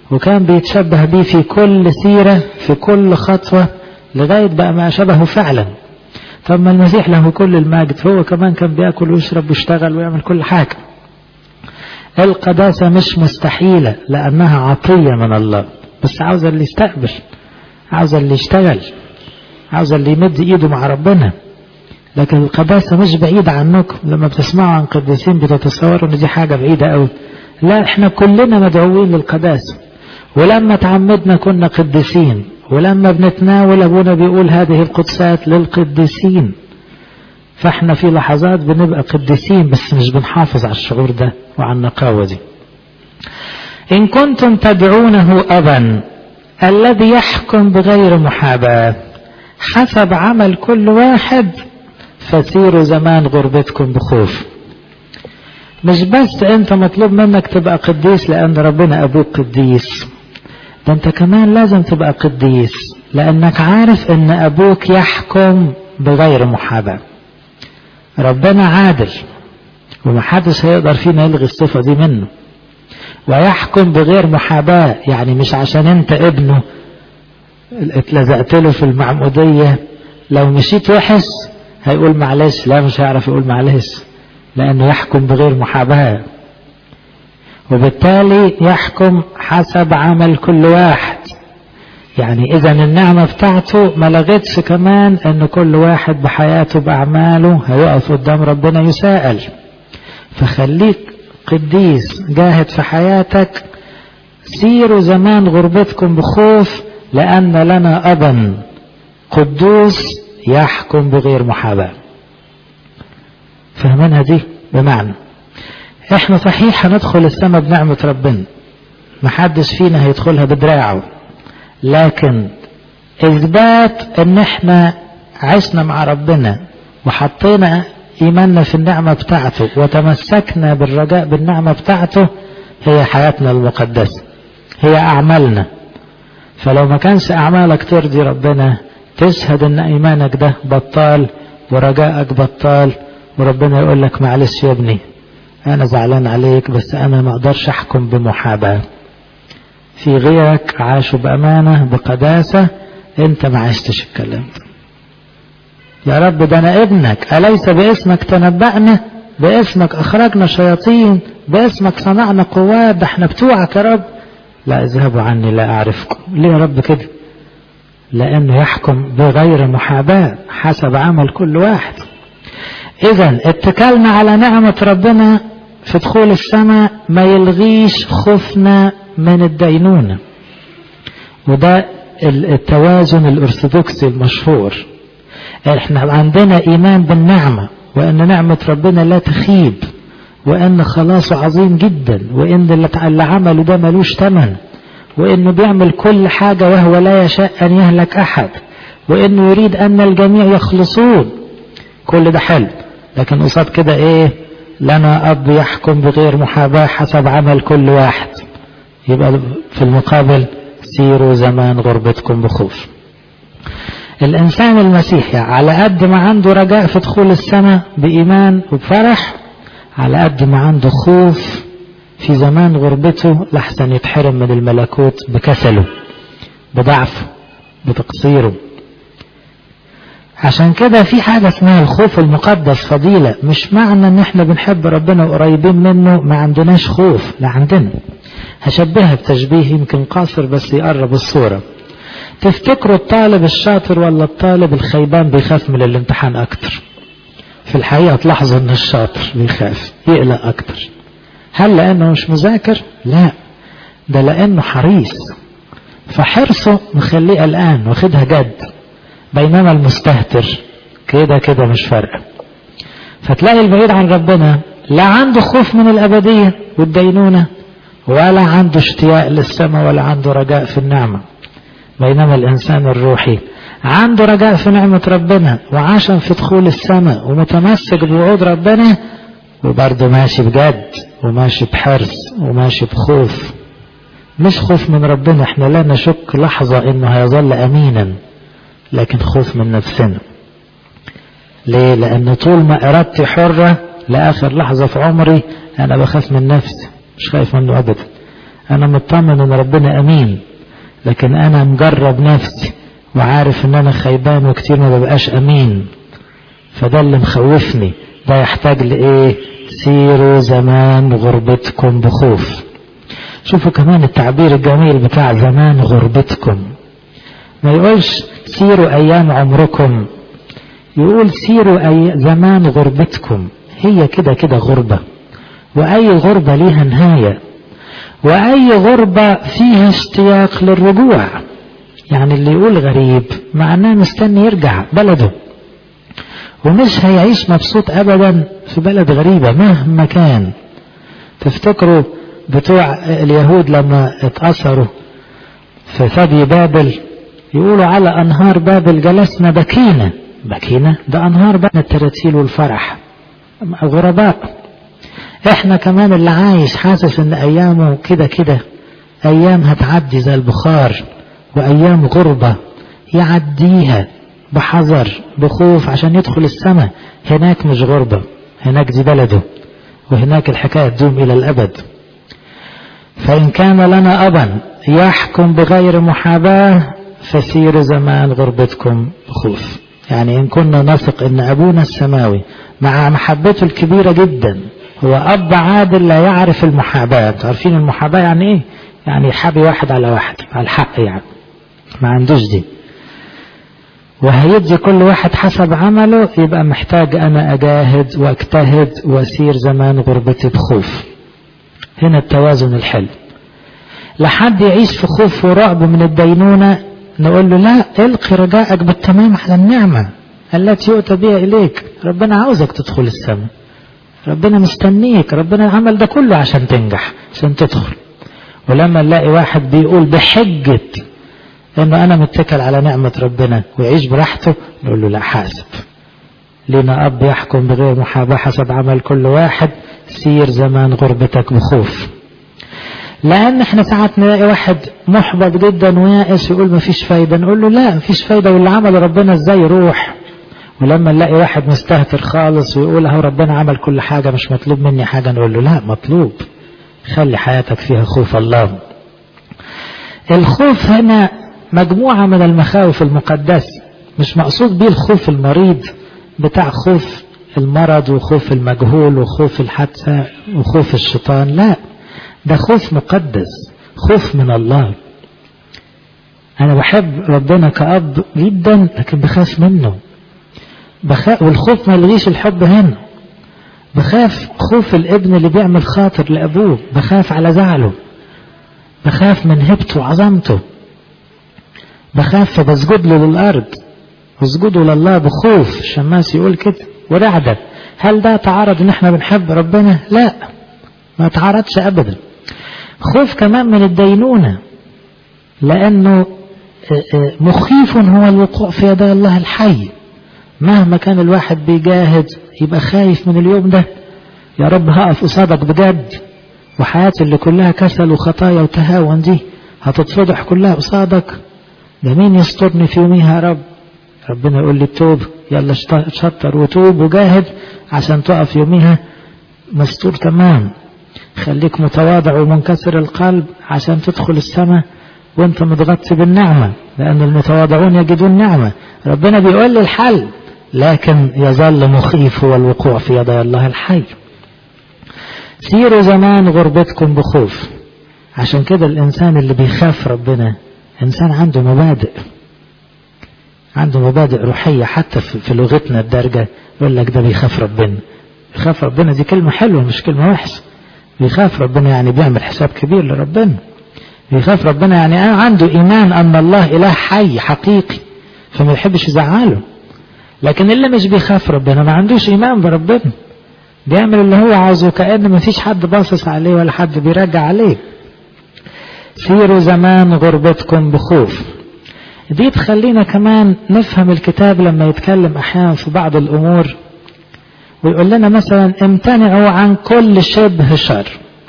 وكان بيتشبه بيه في كل سيرة في كل خطوة لغاية بقى ما شبهه فعلا طب ما المسيح له كل المجد هو كمان كان بياكل ويشرب ويشتغل ويعمل كل حاجة القداسة مش مستحيلة لأنها عطية من الله بس عاوزة اللي يستقبل عاوزة اللي يشتغل عاوزة اللي يمد ايده مع ربنا لكن القداسة مش بعيدة عنكم لما بتسمعوا عن قديسين بتتصوروا ان دي حاجة بعيدة قوي لا احنا كلنا مدعوين للقداسة ولما تعمدنا كنا قديسين ولما بنتناول ابونا بيقول هذه القدسات للقديسين فاحنا في لحظات بنبقى قديسين بس مش بنحافظ على الشعور ده وعلى النقاوة دي إن كنتم تدعونه أبا الذي يحكم بغير محاباة حسب عمل كل واحد فسيروا زمان غربتكم بخوف مش بس انت مطلوب منك تبقى قديس لان ربنا ابوك قديس ده انت كمان لازم تبقى قديس لانك عارف ان ابوك يحكم بغير محاباة ربنا عادل ومحدش هيقدر فينا يلغي الصفة دي منه ويحكم بغير محاباة يعني مش عشان انت ابنه اتلزقت له في المعمودية لو مشيت وحش هيقول معلش لا مش هيعرف يقول معلش لأنه يحكم بغير محاباة وبالتالي يحكم حسب عمل كل واحد يعني إذا النعمة بتاعته ما لغتش كمان أن كل واحد بحياته بأعماله هيقف قدام ربنا يساءل فخليك قديس جاهد في حياتك سيروا زمان غربتكم بخوف لأن لنا أبا قدوس يحكم بغير محاباة فهمنا دي بمعنى احنا صحيح هندخل السماء بنعمة ربنا محدش فينا هيدخلها بدراعه لكن اثبات ان احنا عشنا مع ربنا وحطينا ايماننا في النعمة بتاعته وتمسكنا بالرجاء بالنعمة بتاعته هي حياتنا المقدسة هي اعمالنا فلو ما كانش اعمالك ترضي ربنا تشهد ان ايمانك ده بطال ورجائك بطال وربنا يقول لك معلش يا ابني انا زعلان عليك بس انا ما اقدرش احكم بمحاباة في غيرك عاشوا بامانة بقداسة انت ما عشتش الكلام ده يا رب ده انا ابنك اليس باسمك تنبأنا باسمك اخرجنا شياطين باسمك صنعنا قوات ده احنا بتوعك يا رب لا اذهبوا عني لا اعرفكم ليه يا رب كده لانه يحكم بغير محاباة حسب عمل كل واحد اذا اتكلنا على نعمة ربنا في دخول السماء ما يلغيش خوفنا من الدينونة وده التوازن الارثوذكسي المشهور احنا عندنا ايمان بالنعمة وان نعمة ربنا لا تخيب وان خلاصه عظيم جدا وان اللي عمله ده ملوش ثمن وانه بيعمل كل حاجة وهو لا يشاء ان يهلك احد وانه يريد ان الجميع يخلصون كل ده حلو لكن قصاد كده ايه لنا اب يحكم بغير محاباة حسب عمل كل واحد يبقى في المقابل سيروا زمان غربتكم بخوف الانسان المسيحي على قد ما عنده رجاء في دخول السماء بايمان وبفرح على قد ما عنده خوف في زمان غربته لحسن يتحرم من الملكوت بكسله بضعفه بتقصيره عشان كده في حاجة اسمها الخوف المقدس فضيلة مش معنى ان احنا بنحب ربنا وقريبين منه ما عندناش خوف لا عندنا هشبهها بتشبيه يمكن قاصر بس يقرب الصورة تفتكروا الطالب الشاطر ولا الطالب الخيبان بيخاف من الامتحان اكتر في الحقيقة تلاحظوا ان الشاطر بيخاف يقلق اكتر هل لانه مش مذاكر لا ده لانه حريص فحرصه مخليه قلقان واخدها جد بينما المستهتر كده كده مش فارقه فتلاقي البعيد عن ربنا لا عنده خوف من الابديه والدينونه ولا عنده اشتياق للسماء ولا عنده رجاء في النعمه بينما الانسان الروحي عنده رجاء في نعمه ربنا وعشم في دخول السماء ومتمسك بوعود ربنا وبرضه ماشي بجد وماشي بحرص وماشي بخوف مش خوف من ربنا احنا لا نشك لحظة انه هيظل امينا لكن خوف من نفسنا ليه لان طول ما ارادتي حرة لاخر لحظة في عمري انا بخاف من نفسي مش خايف منه ابدا أنا مطمن إن ربنا أمين لكن أنا مجرب نفسي وعارف إن أنا خيبان وكتير ما ببقاش أمين فده اللي مخوفني ده يحتاج لإيه سيروا زمان غربتكم بخوف شوفوا كمان التعبير الجميل بتاع زمان غربتكم ما يقولش سيروا أيام عمركم يقول سيروا أي زمان غربتكم هي كده كده غربة وأي غربة ليها نهاية وأي غربة فيها اشتياق للرجوع يعني اللي يقول غريب معناه مستني يرجع بلده ومش هيعيش مبسوط أبدا في بلد غريبة مهما كان تفتكروا بتوع اليهود لما اتأثروا في ثدي بابل يقولوا على أنهار بابل جلسنا بكينا بكينا ده أنهار بقى التراتيل والفرح غرباء احنا كمان اللي عايش حاسس ان ايامه كده كده ايام هتعدي زي البخار وايام غربة يعديها بحذر بخوف عشان يدخل السماء هناك مش غربة هناك دي بلده وهناك الحكاية تدوم الى الابد فان كان لنا ابا يحكم بغير محاباة فسير زمان غربتكم بخوف يعني ان كنا نثق ان ابونا السماوي مع محبته الكبيرة جدا هو أب عادل لا يعرف المحاباة عارفين المحاباة يعني إيه يعني يحابي واحد على واحد على الحق يعني ما عندوش دي وهيدي كل واحد حسب عمله يبقى محتاج أنا أجاهد وأجتهد وأسير زمان غربتي بخوف هنا التوازن الحلو لحد يعيش في خوف ورعب من الدينونة نقول له لا القي رجاءك بالتمام على النعمة التي يؤتى بها إليك ربنا عاوزك تدخل السماء ربنا مستنيك ربنا عمل ده كله عشان تنجح عشان تدخل ولما نلاقي واحد بيقول بحجة انه انا متكل على نعمة ربنا ويعيش براحته نقول له لا حاسب لنا اب يحكم بغير محاباة حسب عمل كل واحد سير زمان غربتك بخوف لان احنا ساعات نلاقي واحد محبط جدا ويائس يقول مفيش فايدة نقول له لا مفيش فايدة واللي عمل ربنا ازاي يروح ولما نلاقي واحد مستهتر خالص ويقول اهو ربنا عمل كل حاجة مش مطلوب مني حاجة نقول له لا مطلوب خلي حياتك فيها خوف الله الخوف هنا مجموعة من المخاوف المقدسة مش مقصود بيه الخوف المريض بتاع خوف المرض وخوف المجهول وخوف الحادثة وخوف الشيطان لا ده خوف مقدس خوف من الله أنا بحب ربنا كأب جدا لكن بخاف منه بخاف والخوف ما يلغيش الحب هنا بخاف خوف الابن اللي بيعمل خاطر لأبوه بخاف على زعله بخاف من هبته وعظمته بخاف فبسجد له للأرض واسجدوا لله بخوف الشماس يقول كده ورعدة هل ده تعارض ان احنا بنحب ربنا لا ما تعارضش ابدا خوف كمان من الدينونة لانه مخيف هو الوقوع في يدي الله الحي مهما كان الواحد بيجاهد يبقى خايف من اليوم ده يا رب هقف قصادك بجد وحياتي اللي كلها كسل وخطايا وتهاون دي هتتفضح كلها قصادك ده مين يسترني في يوميها يا رب ربنا يقول لي توب يلا شطر وتوب وجاهد عشان تقف يوميها مستور تمام خليك متواضع ومنكسر القلب عشان تدخل السماء وانت متغطي بالنعمة لأن المتواضعون يجدون نعمة ربنا بيقول لي الحل لكن يظل مخيف هو الوقوع في يدي الله الحي سيروا زمان غربتكم بخوف عشان كده الإنسان اللي بيخاف ربنا إنسان عنده مبادئ عنده مبادئ روحية حتى في لغتنا الدارجة يقول لك ده بيخاف ربنا بيخاف ربنا دي كلمة حلوة مش كلمة وحشة بيخاف ربنا يعني بيعمل حساب كبير لربنا بيخاف ربنا يعني عنده إيمان أن الله إله حي حقيقي فما يحبش يزعله لكن اللي مش بيخاف ربنا ما عندوش إيمان بربنا بيعمل اللي هو عاوزه كأن ما فيش حد باصص عليه ولا حد بيراجع عليه سيروا زمان غربتكم بخوف دي تخلينا كمان نفهم الكتاب لما يتكلم أحيانا في بعض الأمور ويقول لنا مثلا امتنعوا عن كل شبه شر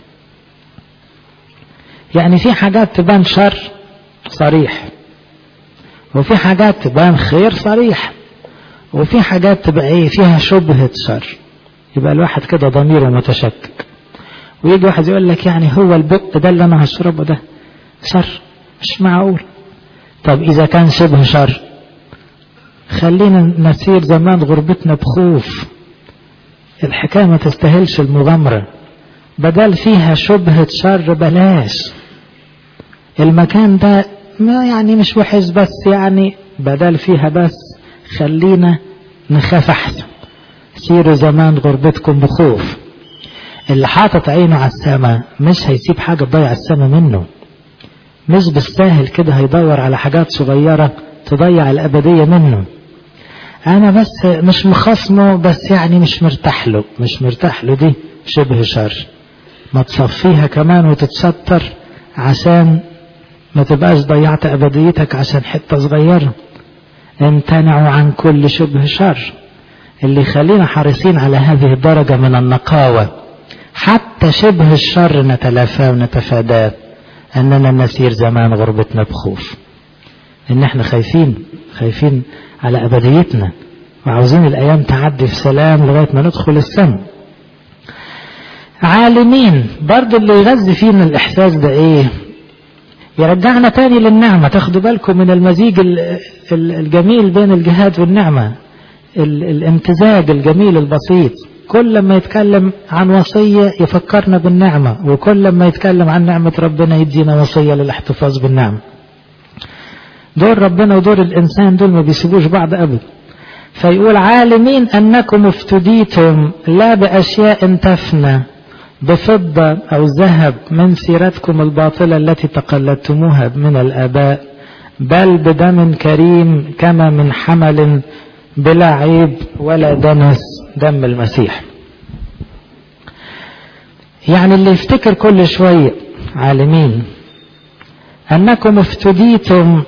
يعني في حاجات تبان شر صريح وفي حاجات تبان خير صريح وفي حاجات تبقى ايه فيها شبهة شر يبقى الواحد كده ضميره متشكك ويجي واحد يقول لك يعني هو البق ده اللي انا هشربه ده شر مش معقول طب اذا كان شبه شر خلينا نسير زمان غربتنا بخوف الحكاية ما تستاهلش المغامرة بدل فيها شبهة شر بلاش المكان ده ما يعني مش وحش بس يعني بدل فيها بس خلينا نخاف احسن سيروا زمان غربتكم بخوف اللي حاطط عينه على السماء مش هيسيب حاجة تضيع السماء منه مش بالساهل كده هيدور على حاجات صغيرة تضيع الأبدية منه أنا بس مش مخصمه بس يعني مش مرتاح له مش مرتاح له دي شبه شر ما تصفيها كمان وتتستر عشان ما تبقاش ضيعت أبديتك عشان حتة صغيرة امتنعوا عن كل شبه شر اللي يخلينا حريصين على هذه الدرجة من النقاوة حتى شبه الشر نتلافاه ونتفاداه أننا نسير زمان غربتنا بخوف إن احنا خايفين خايفين على أبديتنا وعاوزين الأيام تعدي في سلام لغاية ما ندخل السماء عالمين برضو اللي يغذي فينا الإحساس ده إيه يرجعنا تاني للنعمة تاخدوا بالكم من المزيج الجميل بين الجهاد والنعمة الامتزاج الجميل البسيط كل ما يتكلم عن وصية يفكرنا بالنعمة وكل ما يتكلم عن نعمة ربنا يدينا وصية للاحتفاظ بالنعمة دور ربنا ودور الإنسان دول ما بيسيبوش بعض أبدا فيقول عالمين أنكم افتديتم لا بأشياء تفنى بفضة أو ذهب من سيرتكم الباطلة التي تقلدتموها من الآباء بل بدم كريم كما من حمل بلا عيب ولا دنس دم المسيح يعني اللي يفتكر كل شوية عالمين أنكم افتديتم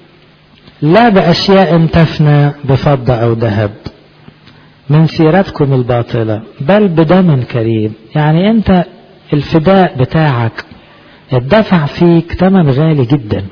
لا بأشياء تفنى بفضة أو ذهب من سيرتكم الباطلة بل بدم كريم يعني أنت الفداء بتاعك اتدفع فيك ثمن غالي جدا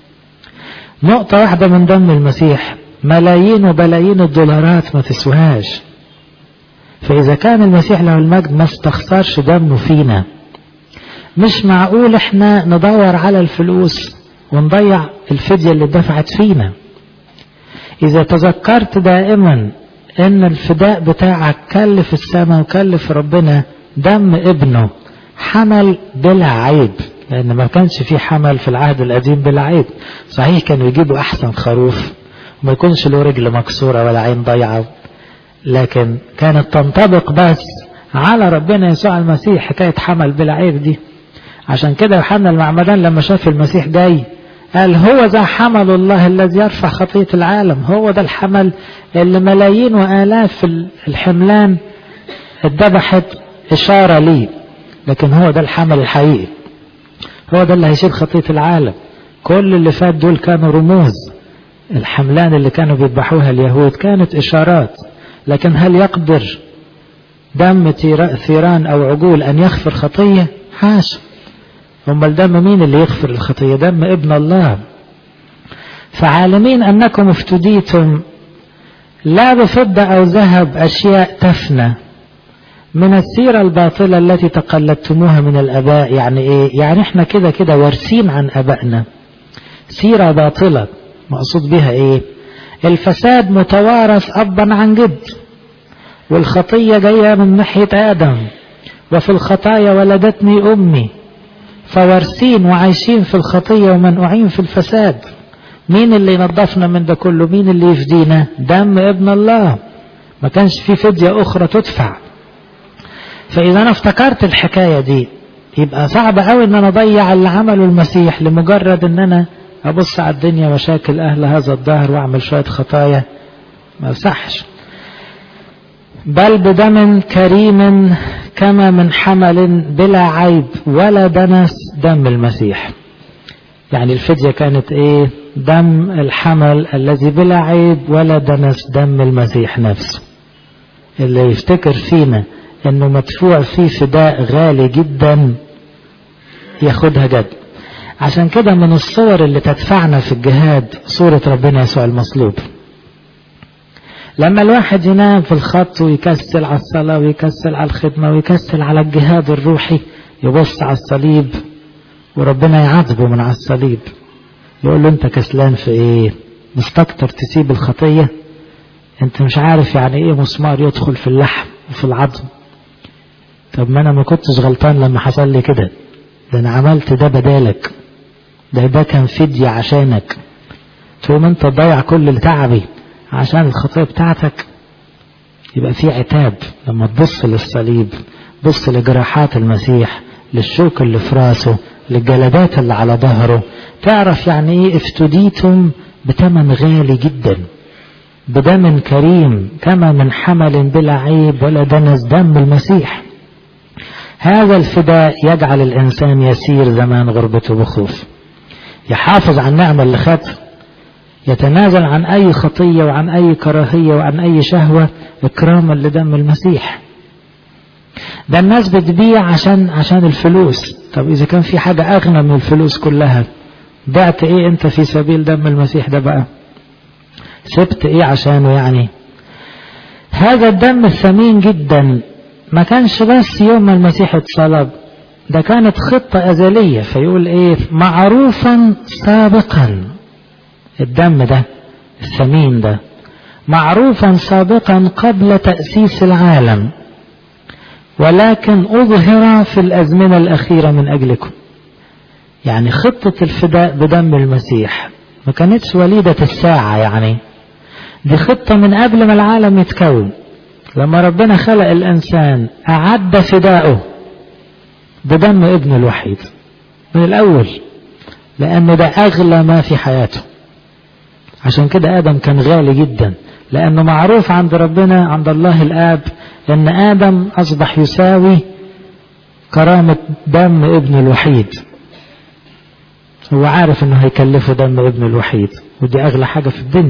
نقطة واحدة من دم المسيح ملايين وبلايين الدولارات ما تسواهاش فإذا كان المسيح له المجد ما استخسرش دمه فينا مش معقول احنا ندور على الفلوس ونضيع الفدية اللي دفعت فينا إذا تذكرت دائما ان الفداء بتاعك كلف السماء وكلف ربنا دم ابنه حمل بلا عيب لان ما كانش في حمل في العهد القديم بلا عيب صحيح كانوا يجيبوا احسن خروف وما يكونش له رجل مكسوره ولا عين ضيعه لكن كانت تنطبق بس على ربنا يسوع المسيح حكايه حمل بلا عيب دي عشان كده يوحنا المعمدان لما شاف المسيح جاي قال هو ذا حمل الله الذي يرفع خطية العالم هو ده الحمل اللي ملايين وآلاف الحملان اتذبحت إشارة ليه لكن هو ده الحمل الحقيقي هو ده اللي هيشيل خطية العالم كل اللي فات دول كانوا رموز الحملان اللي كانوا بيذبحوها اليهود كانت إشارات لكن هل يقدر دم ثيران أو عجول أن يغفر خطية حاشا امال دم مين اللي يغفر الخطية دم ابن الله فعالمين أنكم افتديتم لا بفضة أو ذهب أشياء تفنى من السيرة الباطلة التي تقلدتموها من الأباء يعني إيه يعني إحنا كده كده وارثين عن أبائنا سيرة باطلة مقصود بها إيه الفساد متوارث أبا عن جد والخطية جاية من ناحية آدم وفي الخطايا ولدتني أمي فوارثين وعايشين في الخطية ومنقوعين في الفساد مين اللي ينظفنا من ده كله مين اللي يفدينا دم ابن الله ما كانش في فدية أخرى تدفع فإذا أنا افتكرت الحكاية دي يبقى صعب قوي ان انا اضيع اللي عمله المسيح لمجرد ان انا ابص على الدنيا مشاكل اهل هذا الدهر واعمل شوية خطايا ما يصحش بل بدم كريم كما من حمل بلا عيب ولا دنس دم المسيح يعني الفدية كانت ايه دم الحمل الذي بلا عيب ولا دنس دم المسيح نفسه اللي يفتكر فينا انه مدفوع فيه فداء غالي جدا ياخدها جد عشان كده من الصور اللي تدفعنا في الجهاد صورة ربنا يسوع المصلوب لما الواحد ينام في الخط ويكسل على الصلاة ويكسل على الخدمة ويكسل على الجهاد الروحي يبص على الصليب وربنا يعذبه من على الصليب يقول له انت كسلان في ايه مستكتر تسيب الخطية انت مش عارف يعني ايه مسمار يدخل في اللحم وفي العظم طب ما انا ما كنتش غلطان لما حصل لي كده ده انا عملت ده بدالك ده ده كان فدية عشانك تقوم انت تضيع كل تعبي عشان الخطية بتاعتك يبقى في عتاب لما تبص للصليب بص لجراحات المسيح للشوك اللي في راسه للجلدات اللي على ظهره تعرف يعني ايه افتديتم بثمن غالي جدا بدم كريم كما من حمل بلا عيب ولا دنس دم المسيح هذا الفداء يجعل الإنسان يسير زمان غربته بخوف يحافظ على النعمة اللي خدها يتنازل عن أي خطية وعن أي كراهية وعن أي شهوة إكراما لدم المسيح ده الناس بتبيع عشان عشان الفلوس طب إذا كان في حاجة أغنى من الفلوس كلها بعت إيه أنت في سبيل دم المسيح ده بقى سبت إيه عشانه يعني هذا الدم الثمين جدا ما كانش بس يوم ما المسيح اتصلب ده كانت خطة أزلية فيقول إيه معروفا سابقا الدم ده الثمين ده معروفا سابقا قبل تأسيس العالم ولكن أظهر في الأزمنة الأخيرة من أجلكم يعني خطة الفداء بدم المسيح ما كانتش وليدة الساعة يعني دي خطة من قبل ما العالم يتكون لما ربنا خلق الإنسان أعد فداؤه بدم ابن الوحيد من الأول لأن ده أغلى ما في حياته عشان كده آدم كان غالي جدا لأنه معروف عند ربنا عند الله الآب أن آدم أصبح يساوي كرامة دم ابن الوحيد هو عارف أنه هيكلفه دم ابن الوحيد ودي أغلى حاجة في الدنيا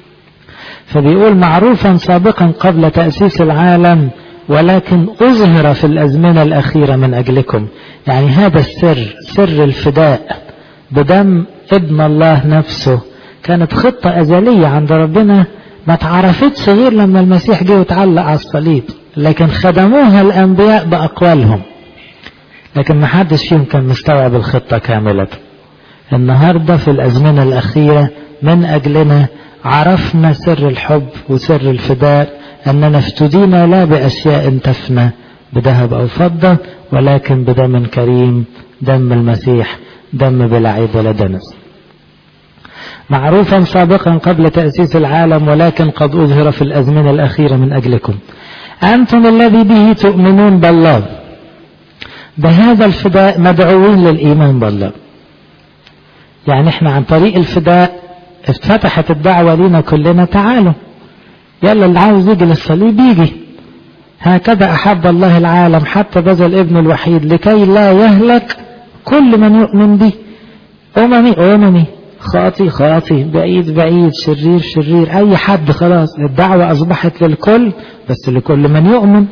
فبيقول معروفا سابقا قبل تأسيس العالم ولكن أظهر في الأزمنة الأخيرة من أجلكم يعني هذا السر سر الفداء بدم ابن الله نفسه كانت خطة أزلية عند ربنا ما اتعرفتش غير لما المسيح جه وتعلق على الصليب لكن خدموها الأنبياء بأقوالهم لكن ما حدش فيهم كان مستوعب الخطة كاملة النهاردة في الأزمنة الأخيرة من أجلنا عرفنا سر الحب وسر الفداء أننا افتدينا لا بأشياء تفنى بذهب أو فضة ولكن بدم كريم دم المسيح دم بلا عيب ولا دنس معروفا سابقا قبل تأسيس العالم ولكن قد أظهر في الأزمنة الأخيرة من أجلكم أنتم الذي به تؤمنون بالله بهذا الفداء مدعوين للإيمان بالله يعني احنا عن طريق الفداء اتفتحت الدعوة لنا كلنا تعالوا يلا اللي عاوز يجي للصليب يجي هكذا أحب الله العالم حتى بذل ابن الوحيد لكي لا يهلك كل من يؤمن به أممي أممي خاطي خاطي بعيد بعيد شرير شرير أي حد خلاص الدعوة أصبحت للكل بس لكل من يؤمن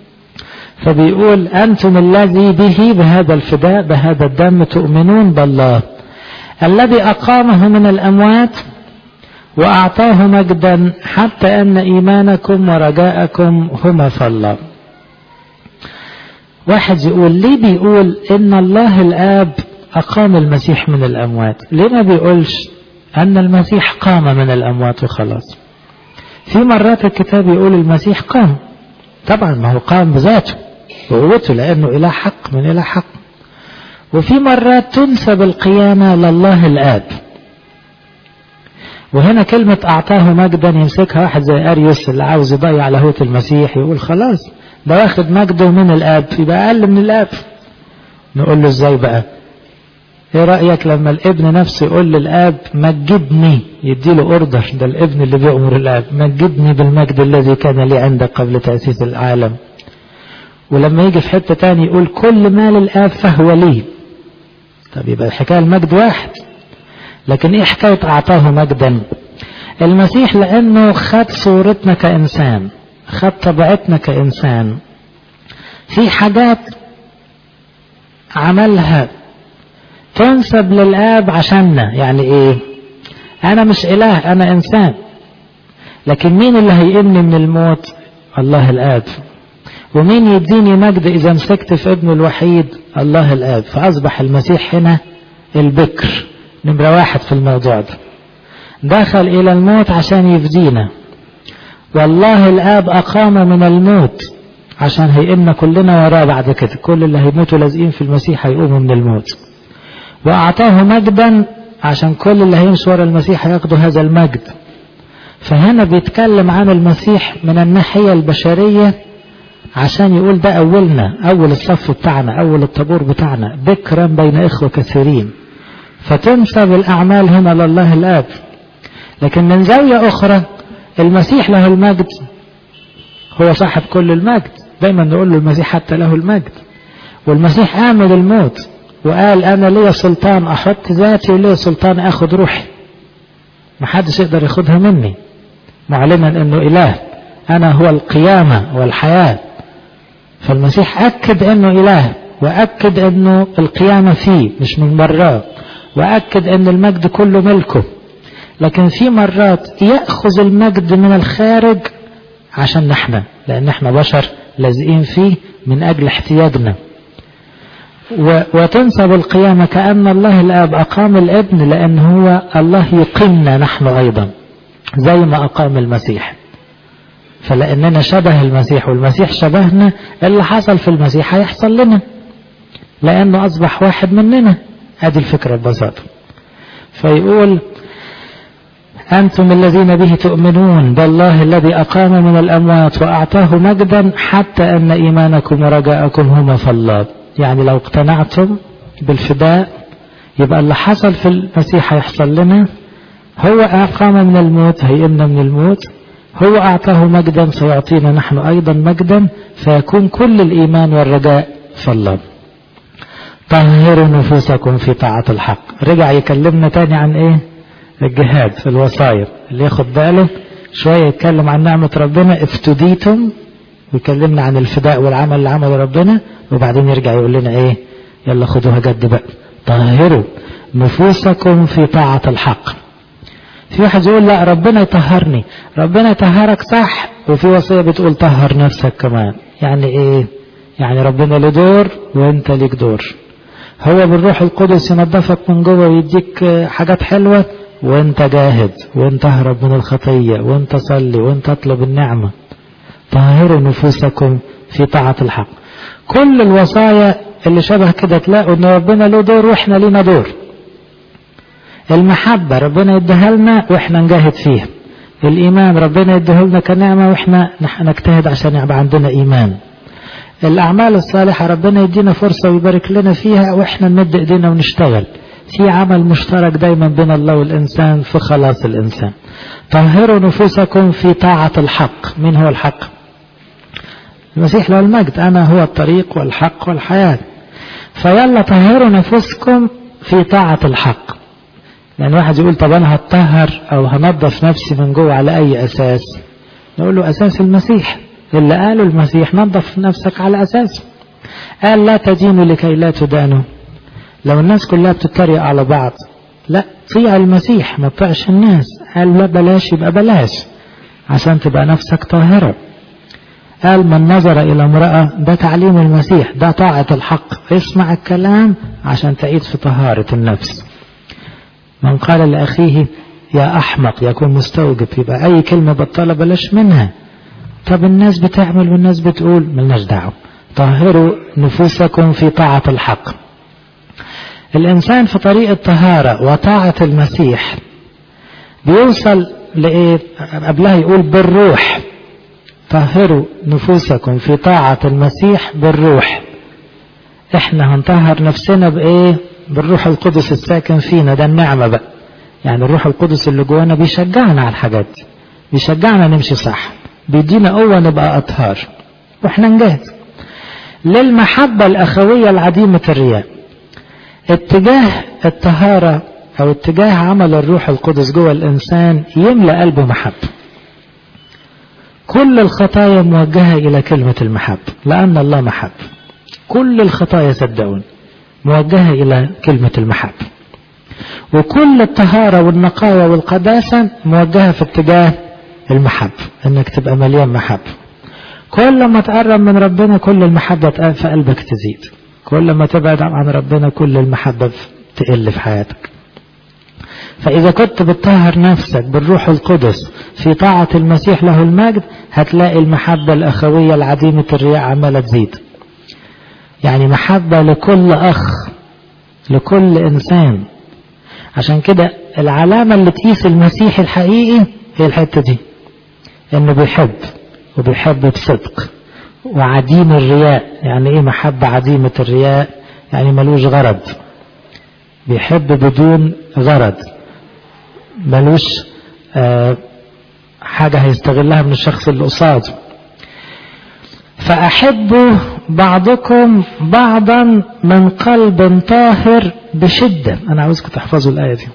فبيقول أنتم الذي به بهذا الفداء بهذا الدم تؤمنون بالله الذي أقامه من الأموات وأعطاه مجدا حتى أن إيمانكم ورجاءكم هما في الله واحد يقول ليه بيقول إن الله الآب أقام المسيح من الأموات ليه ما بيقولش أن المسيح قام من الأموات وخلاص في مرات الكتاب يقول المسيح قام طبعا ما هو قام بذاته بقوته لأنه إله حق من إله حق وفي مرات تنسب القيامة لله الآب وهنا كلمة أعطاه مجدا يمسكها واحد زي أريوس اللي عاوز يضيع لاهوت المسيح يقول خلاص ده واخد مجده من الآب يبقى أقل من الآب نقول له إزاي بقى ايه رأيك لما الابن نفسه يقول للآب مجدني يديله اوردر ده الابن اللي بيأمر الآب مجدني بالمجد الذي كان لي عندك قبل تأسيس العالم ولما يجي في حتة تاني يقول كل ما للآب فهو لي طب يبقى الحكاية المجد واحد لكن ايه حكاية اعطاه مجدا المسيح لانه خد صورتنا كانسان خد طبيعتنا كانسان في حاجات عملها تنسب للاب عشاننا يعني ايه انا مش اله انا انسان لكن مين اللي هيقمني من الموت الله الاب ومين يديني مجد إذا مسكت في ابنه الوحيد الله الآب فأصبح المسيح هنا البكر نمرة واحد في الموضوع ده دخل إلى الموت عشان يفدينا والله الآب أقام من الموت عشان هيئنا كلنا وراه بعد كده كل اللي هيموتوا لازقين في المسيح هيقوموا من الموت وأعطاه مجدا عشان كل اللي هيمشي ورا المسيح هياخدوا هذا المجد فهنا بيتكلم عن المسيح من الناحية البشرية عشان يقول ده أولنا أول الصف بتاعنا أول الطابور بتاعنا بكرا بين إخوة كثيرين فتنسب الأعمال هنا لله الآب لكن من زاوية أخرى المسيح له المجد هو صاحب كل المجد دايما نقول له المسيح حتى له المجد والمسيح آمن الموت وقال أنا لي سلطان أحط ذاتي ولي سلطان أخذ روحي محدش يقدر ياخدها مني معلنا أنه إله أنا هو القيامة والحياة فالمسيح أكد أنه إله وأكد أنه القيامة فيه مش من مرات وأكد أن المجد كله ملكه لكن في مرات يأخذ المجد من الخارج عشان نحن لأن احنا بشر لازقين فيه من أجل احتياجنا وتنسب القيامة كأن الله الآب أقام الابن لأن هو الله يقيمنا نحن أيضا زي ما أقام المسيح فلأننا شبه المسيح والمسيح شبهنا اللي حصل في المسيح هيحصل لنا لأنه أصبح واحد مننا هذه الفكرة ببساطة فيقول أنتم الذين به تؤمنون بالله الذي أقام من الأموات وأعطاه مجدا حتى أن إيمانكم ورجاءكم هما في الله يعني لو اقتنعتم بالفداء يبقى اللي حصل في المسيح هيحصل لنا هو أقام من الموت هيئنا من الموت هو أعطاه مجدا سيعطينا نحن أيضا مجدا فيكون كل الإيمان والرجاء في الله طهروا نفوسكم في طاعة الحق رجع يكلمنا تاني عن ايه الجهاد في الوصايا اللي ياخد باله شوية يتكلم عن نعمة ربنا افتديتم ويكلمنا عن الفداء والعمل اللي عمله ربنا وبعدين يرجع يقول لنا ايه يلا خدوها جد بقى طهروا نفوسكم في طاعة الحق في واحد يقول لا ربنا يطهرني ربنا يطهرك صح وفي وصية بتقول طهر نفسك كمان يعني ايه يعني ربنا له دور وانت ليك دور هو بالروح القدس ينظفك من جوه ويديك حاجات حلوة وانت جاهد وانت اهرب من الخطية وانت صلي وانت اطلب النعمة طهروا نفوسكم في طاعة الحق كل الوصايا اللي شبه كده تلاقوا ان ربنا له دور واحنا لينا دور المحبة ربنا يديها لنا واحنا نجاهد فيها الايمان ربنا يديه لنا كنعمة واحنا نجتهد عشان يبقى عندنا ايمان الأعمال الصالحة ربنا يدينا فرصة ويبارك لنا فيها وإحنا نمد إيدينا ونشتغل في عمل مشترك دايما بين الله والإنسان في خلاص الإنسان طهروا نفوسكم في طاعة الحق من هو الحق المسيح له المجد أنا هو الطريق والحق والحياة فيلا طهروا نفوسكم في طاعة الحق لأن واحد يقول طب أنا هتطهر أو هنظف نفسي من جوه على أي أساس نقول له أساس المسيح اللي قاله المسيح نظف نفسك على أساسه قال لا تدينوا لكي لا تدانوا لو الناس كلها بتتريق على بعض لا طيع المسيح ما تطيعش الناس قال لا بلاش يبقى بلاش عشان تبقى نفسك طاهرة قال من نظر إلى امرأة ده تعليم المسيح ده طاعة الحق اسمع الكلام عشان تعيد في طهارة النفس من قال لأخيه يا أحمق يكون مستوجب يبقى أي كلمة بطالة بلاش منها طب الناس بتعمل والناس بتقول ملناش دعوة طهروا نفوسكم في طاعة الحق الإنسان في طريق الطهارة وطاعة المسيح بيوصل لإيه قبلها يقول بالروح طهروا نفوسكم في طاعة المسيح بالروح احنا هنطهر نفسنا بإيه بالروح القدس الساكن فينا ده النعمة بقى يعني الروح القدس اللي جوانا بيشجعنا على الحاجات دي بيشجعنا نمشي صح بيدينا قوة نبقى أطهار واحنا نجاهد للمحبة الأخوية العديمة الرياء اتجاه الطهارة أو اتجاه عمل الروح القدس جوه الإنسان يملأ قلبه محبة كل الخطايا موجهة إلى كلمة المحبة لأن الله محب كل الخطايا صدقون موجهة إلى كلمة المحبة وكل الطهارة والنقاوة والقداسة موجهة في اتجاه المحبة انك تبقى مليان محبة كل ما تقرب من ربنا كل المحبة في قلبك تزيد كل ما تبعد عن ربنا كل المحبة تقل في حياتك فإذا كنت بتطهر نفسك بالروح القدس في طاعة المسيح له المجد هتلاقي المحبة الأخوية العديمة الرياء عمالة تزيد يعني محبة لكل أخ لكل إنسان عشان كده العلامة اللي تقيس المسيح الحقيقي هي الحتة دي إنه بيحب وبيحب بصدق وعديم الرياء يعني إيه محبة عديمة الرياء يعني ملوش غرض بيحب بدون غرض ملوش آه حاجة هيستغلها من الشخص اللي قصاده فأحبوا بعضكم بعضا من قلب طاهر بشدة أنا عاوزكم تحفظوا الآية دي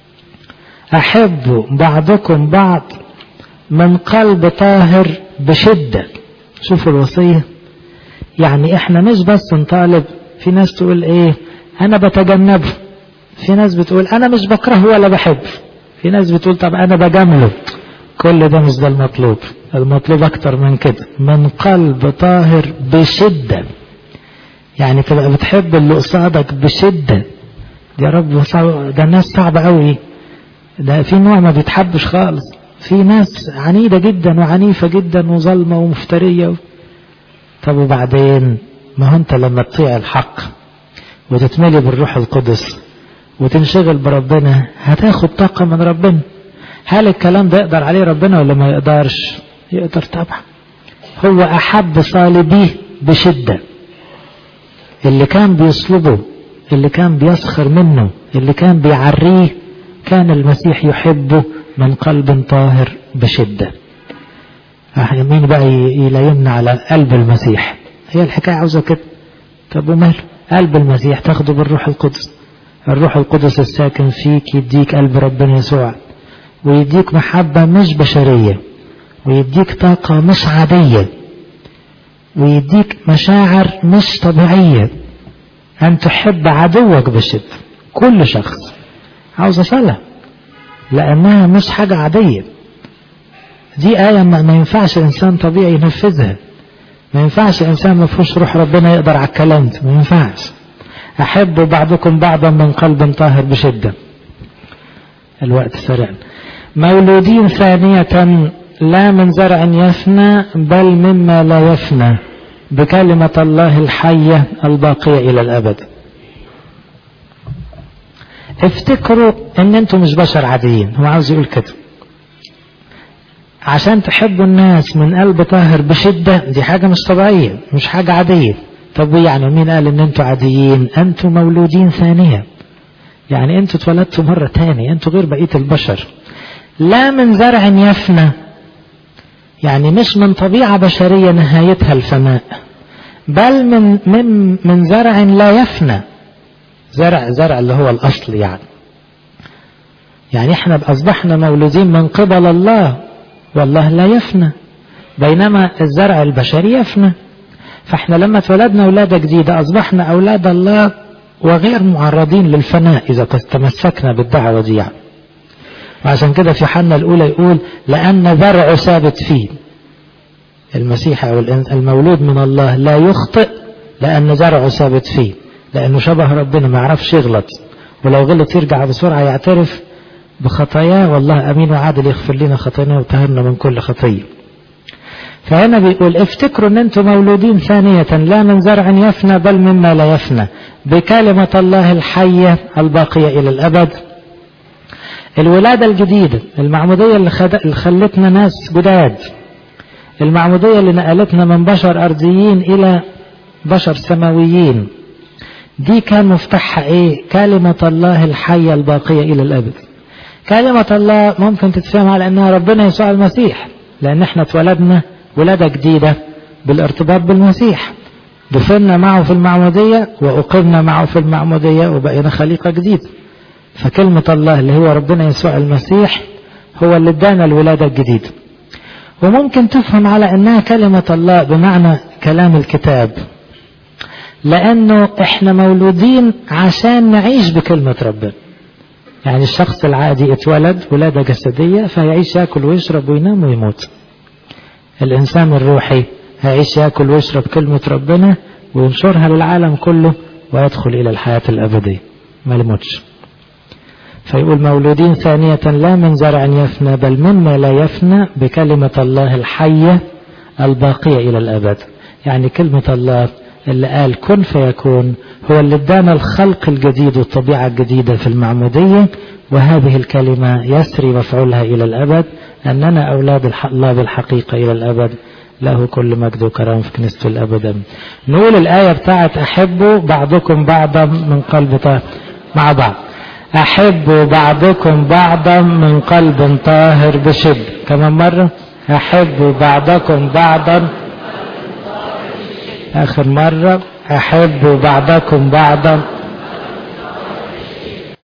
أحبوا بعضكم بعض من قلب طاهر بشدة شوفوا الوصية يعني احنا مش بس نطالب في ناس تقول ايه انا بتجنبه في ناس بتقول انا مش بكرهه ولا بحبه في ناس بتقول طب انا بجامله كل ده مش ده المطلوب المطلوب اكتر من كده من قلب طاهر بشدة يعني تبقى بتحب اللي قصادك بشدة يا رب صعب ده الناس صعبة قوي ده في نوع ما بيتحبش خالص في ناس عنيدة جدا وعنيفة جدا وظلمة ومفترية طب وبعدين ما هو انت لما تطيع الحق وتتملي بالروح القدس وتنشغل بربنا هتاخد طاقة من ربنا هل الكلام ده يقدر عليه ربنا ولا ما يقدرش يقدر طبعا هو أحب صالبيه بشدة اللي كان بيصلبه اللي كان بيسخر منه اللي كان بيعريه كان المسيح يحبه من قلب طاهر بشدة مين بقى يلايمنا على قلب المسيح هي الحكاية عاوزة كده طب وماله قلب المسيح تاخده بالروح القدس الروح القدس الساكن فيك يديك قلب ربنا يسوع ويديك محبة مش بشرية ويديك طاقة مش عادية ويديك مشاعر مش طبيعية أن تحب عدوك بشدة كل شخص عاوز صلاة لأنها مش حاجة عادية دي آية ما ينفعش إنسان طبيعي ينفذها ما ينفعش إنسان ما فيهوش روح ربنا يقدر على الكلام ده ما ينفعش أحب بعضكم بعضا من قلب طاهر بشدة الوقت سريع مولودين ثانية لا من زرع يفنى بل مما لا يفنى بكلمة الله الحية الباقية إلى الأبد افتكروا ان انتم مش بشر عاديين هو عاوز يقول كده عشان تحبوا الناس من قلب طاهر بشدة دي حاجة مش طبيعية مش حاجة عادية طب يعني مين قال ان انتوا عاديين انتوا مولودين ثانية يعني انتوا اتولدتوا مرة تاني انتوا غير بقية البشر لا من زرع يفنى يعني مش من طبيعة بشرية نهايتها الفناء بل من من من زرع لا يفنى زرع زرع اللي هو الأصل يعني يعني احنا أصبحنا مولودين من قبل الله والله لا يفنى بينما الزرع البشري يفنى فاحنا لما اتولدنا ولادة جديدة أصبحنا أولاد الله وغير معرضين للفناء إذا تمسكنا بالدعوة دي يعني. وعشان كده في حنا الأولى يقول لأن زرع ثابت فيه المسيح أو المولود من الله لا يخطئ لأن زرعه ثابت فيه لأنه شبه ربنا ما يعرفش يغلط ولو غلط يرجع بسرعة يعترف بخطاياه والله أمين وعادل يغفر لنا خطايانا وطهرنا من كل خطية فهنا بيقول افتكروا ان انتم مولودين ثانية لا من زرع يفنى بل مما لا يفنى بكلمة الله الحية الباقية إلى الأبد الولادة الجديدة المعمودية اللي, خد... اللي خلتنا ناس جداد المعمودية اللي نقلتنا من بشر أرضيين إلى بشر سماويين دي كان مفتاحها ايه كلمة الله الحية الباقية إلى الأبد كلمة الله ممكن تتفهم على أنها ربنا يسوع المسيح لأن احنا اتولدنا ولادة جديدة بالارتباط بالمسيح دفنا معه في المعمودية وأقمنا معه في المعمودية وبقينا خليقة جديدة فكلمة الله اللي هو ربنا يسوع المسيح هو اللي ادانا الولادة الجديدة وممكن تفهم على أنها كلمة الله بمعنى كلام الكتاب لأنه احنا مولودين عشان نعيش بكلمة ربنا يعني الشخص العادي اتولد ولادة جسدية فيعيش ياكل ويشرب وينام ويموت الإنسان الروحي هيعيش ياكل ويشرب كلمة ربنا وينشرها للعالم كله ويدخل إلى الحياة الأبدية ما يموتش فيقول مولودين ثانية لا من زرع يفنى بل مما لا يفنى بكلمة الله الحية الباقية إلى الأبد يعني كلمة الله اللي قال كن فيكون هو اللي ادانا الخلق الجديد والطبيعة الجديدة في المعمودية وهذه الكلمة يسري مفعولها إلى الأبد أننا أولاد الله بالحقيقة إلى الأبد له كل مجد وكرم في كنيسته الأبد نقول الآية بتاعت أحبوا بعضكم بعضا من قلب طاهر مع بعض أحبوا بعضكم بعضا من قلب طاهر بشد كمان مرة أحبوا بعضكم بعضا آخر مرة أحبوا بعضكم بعضا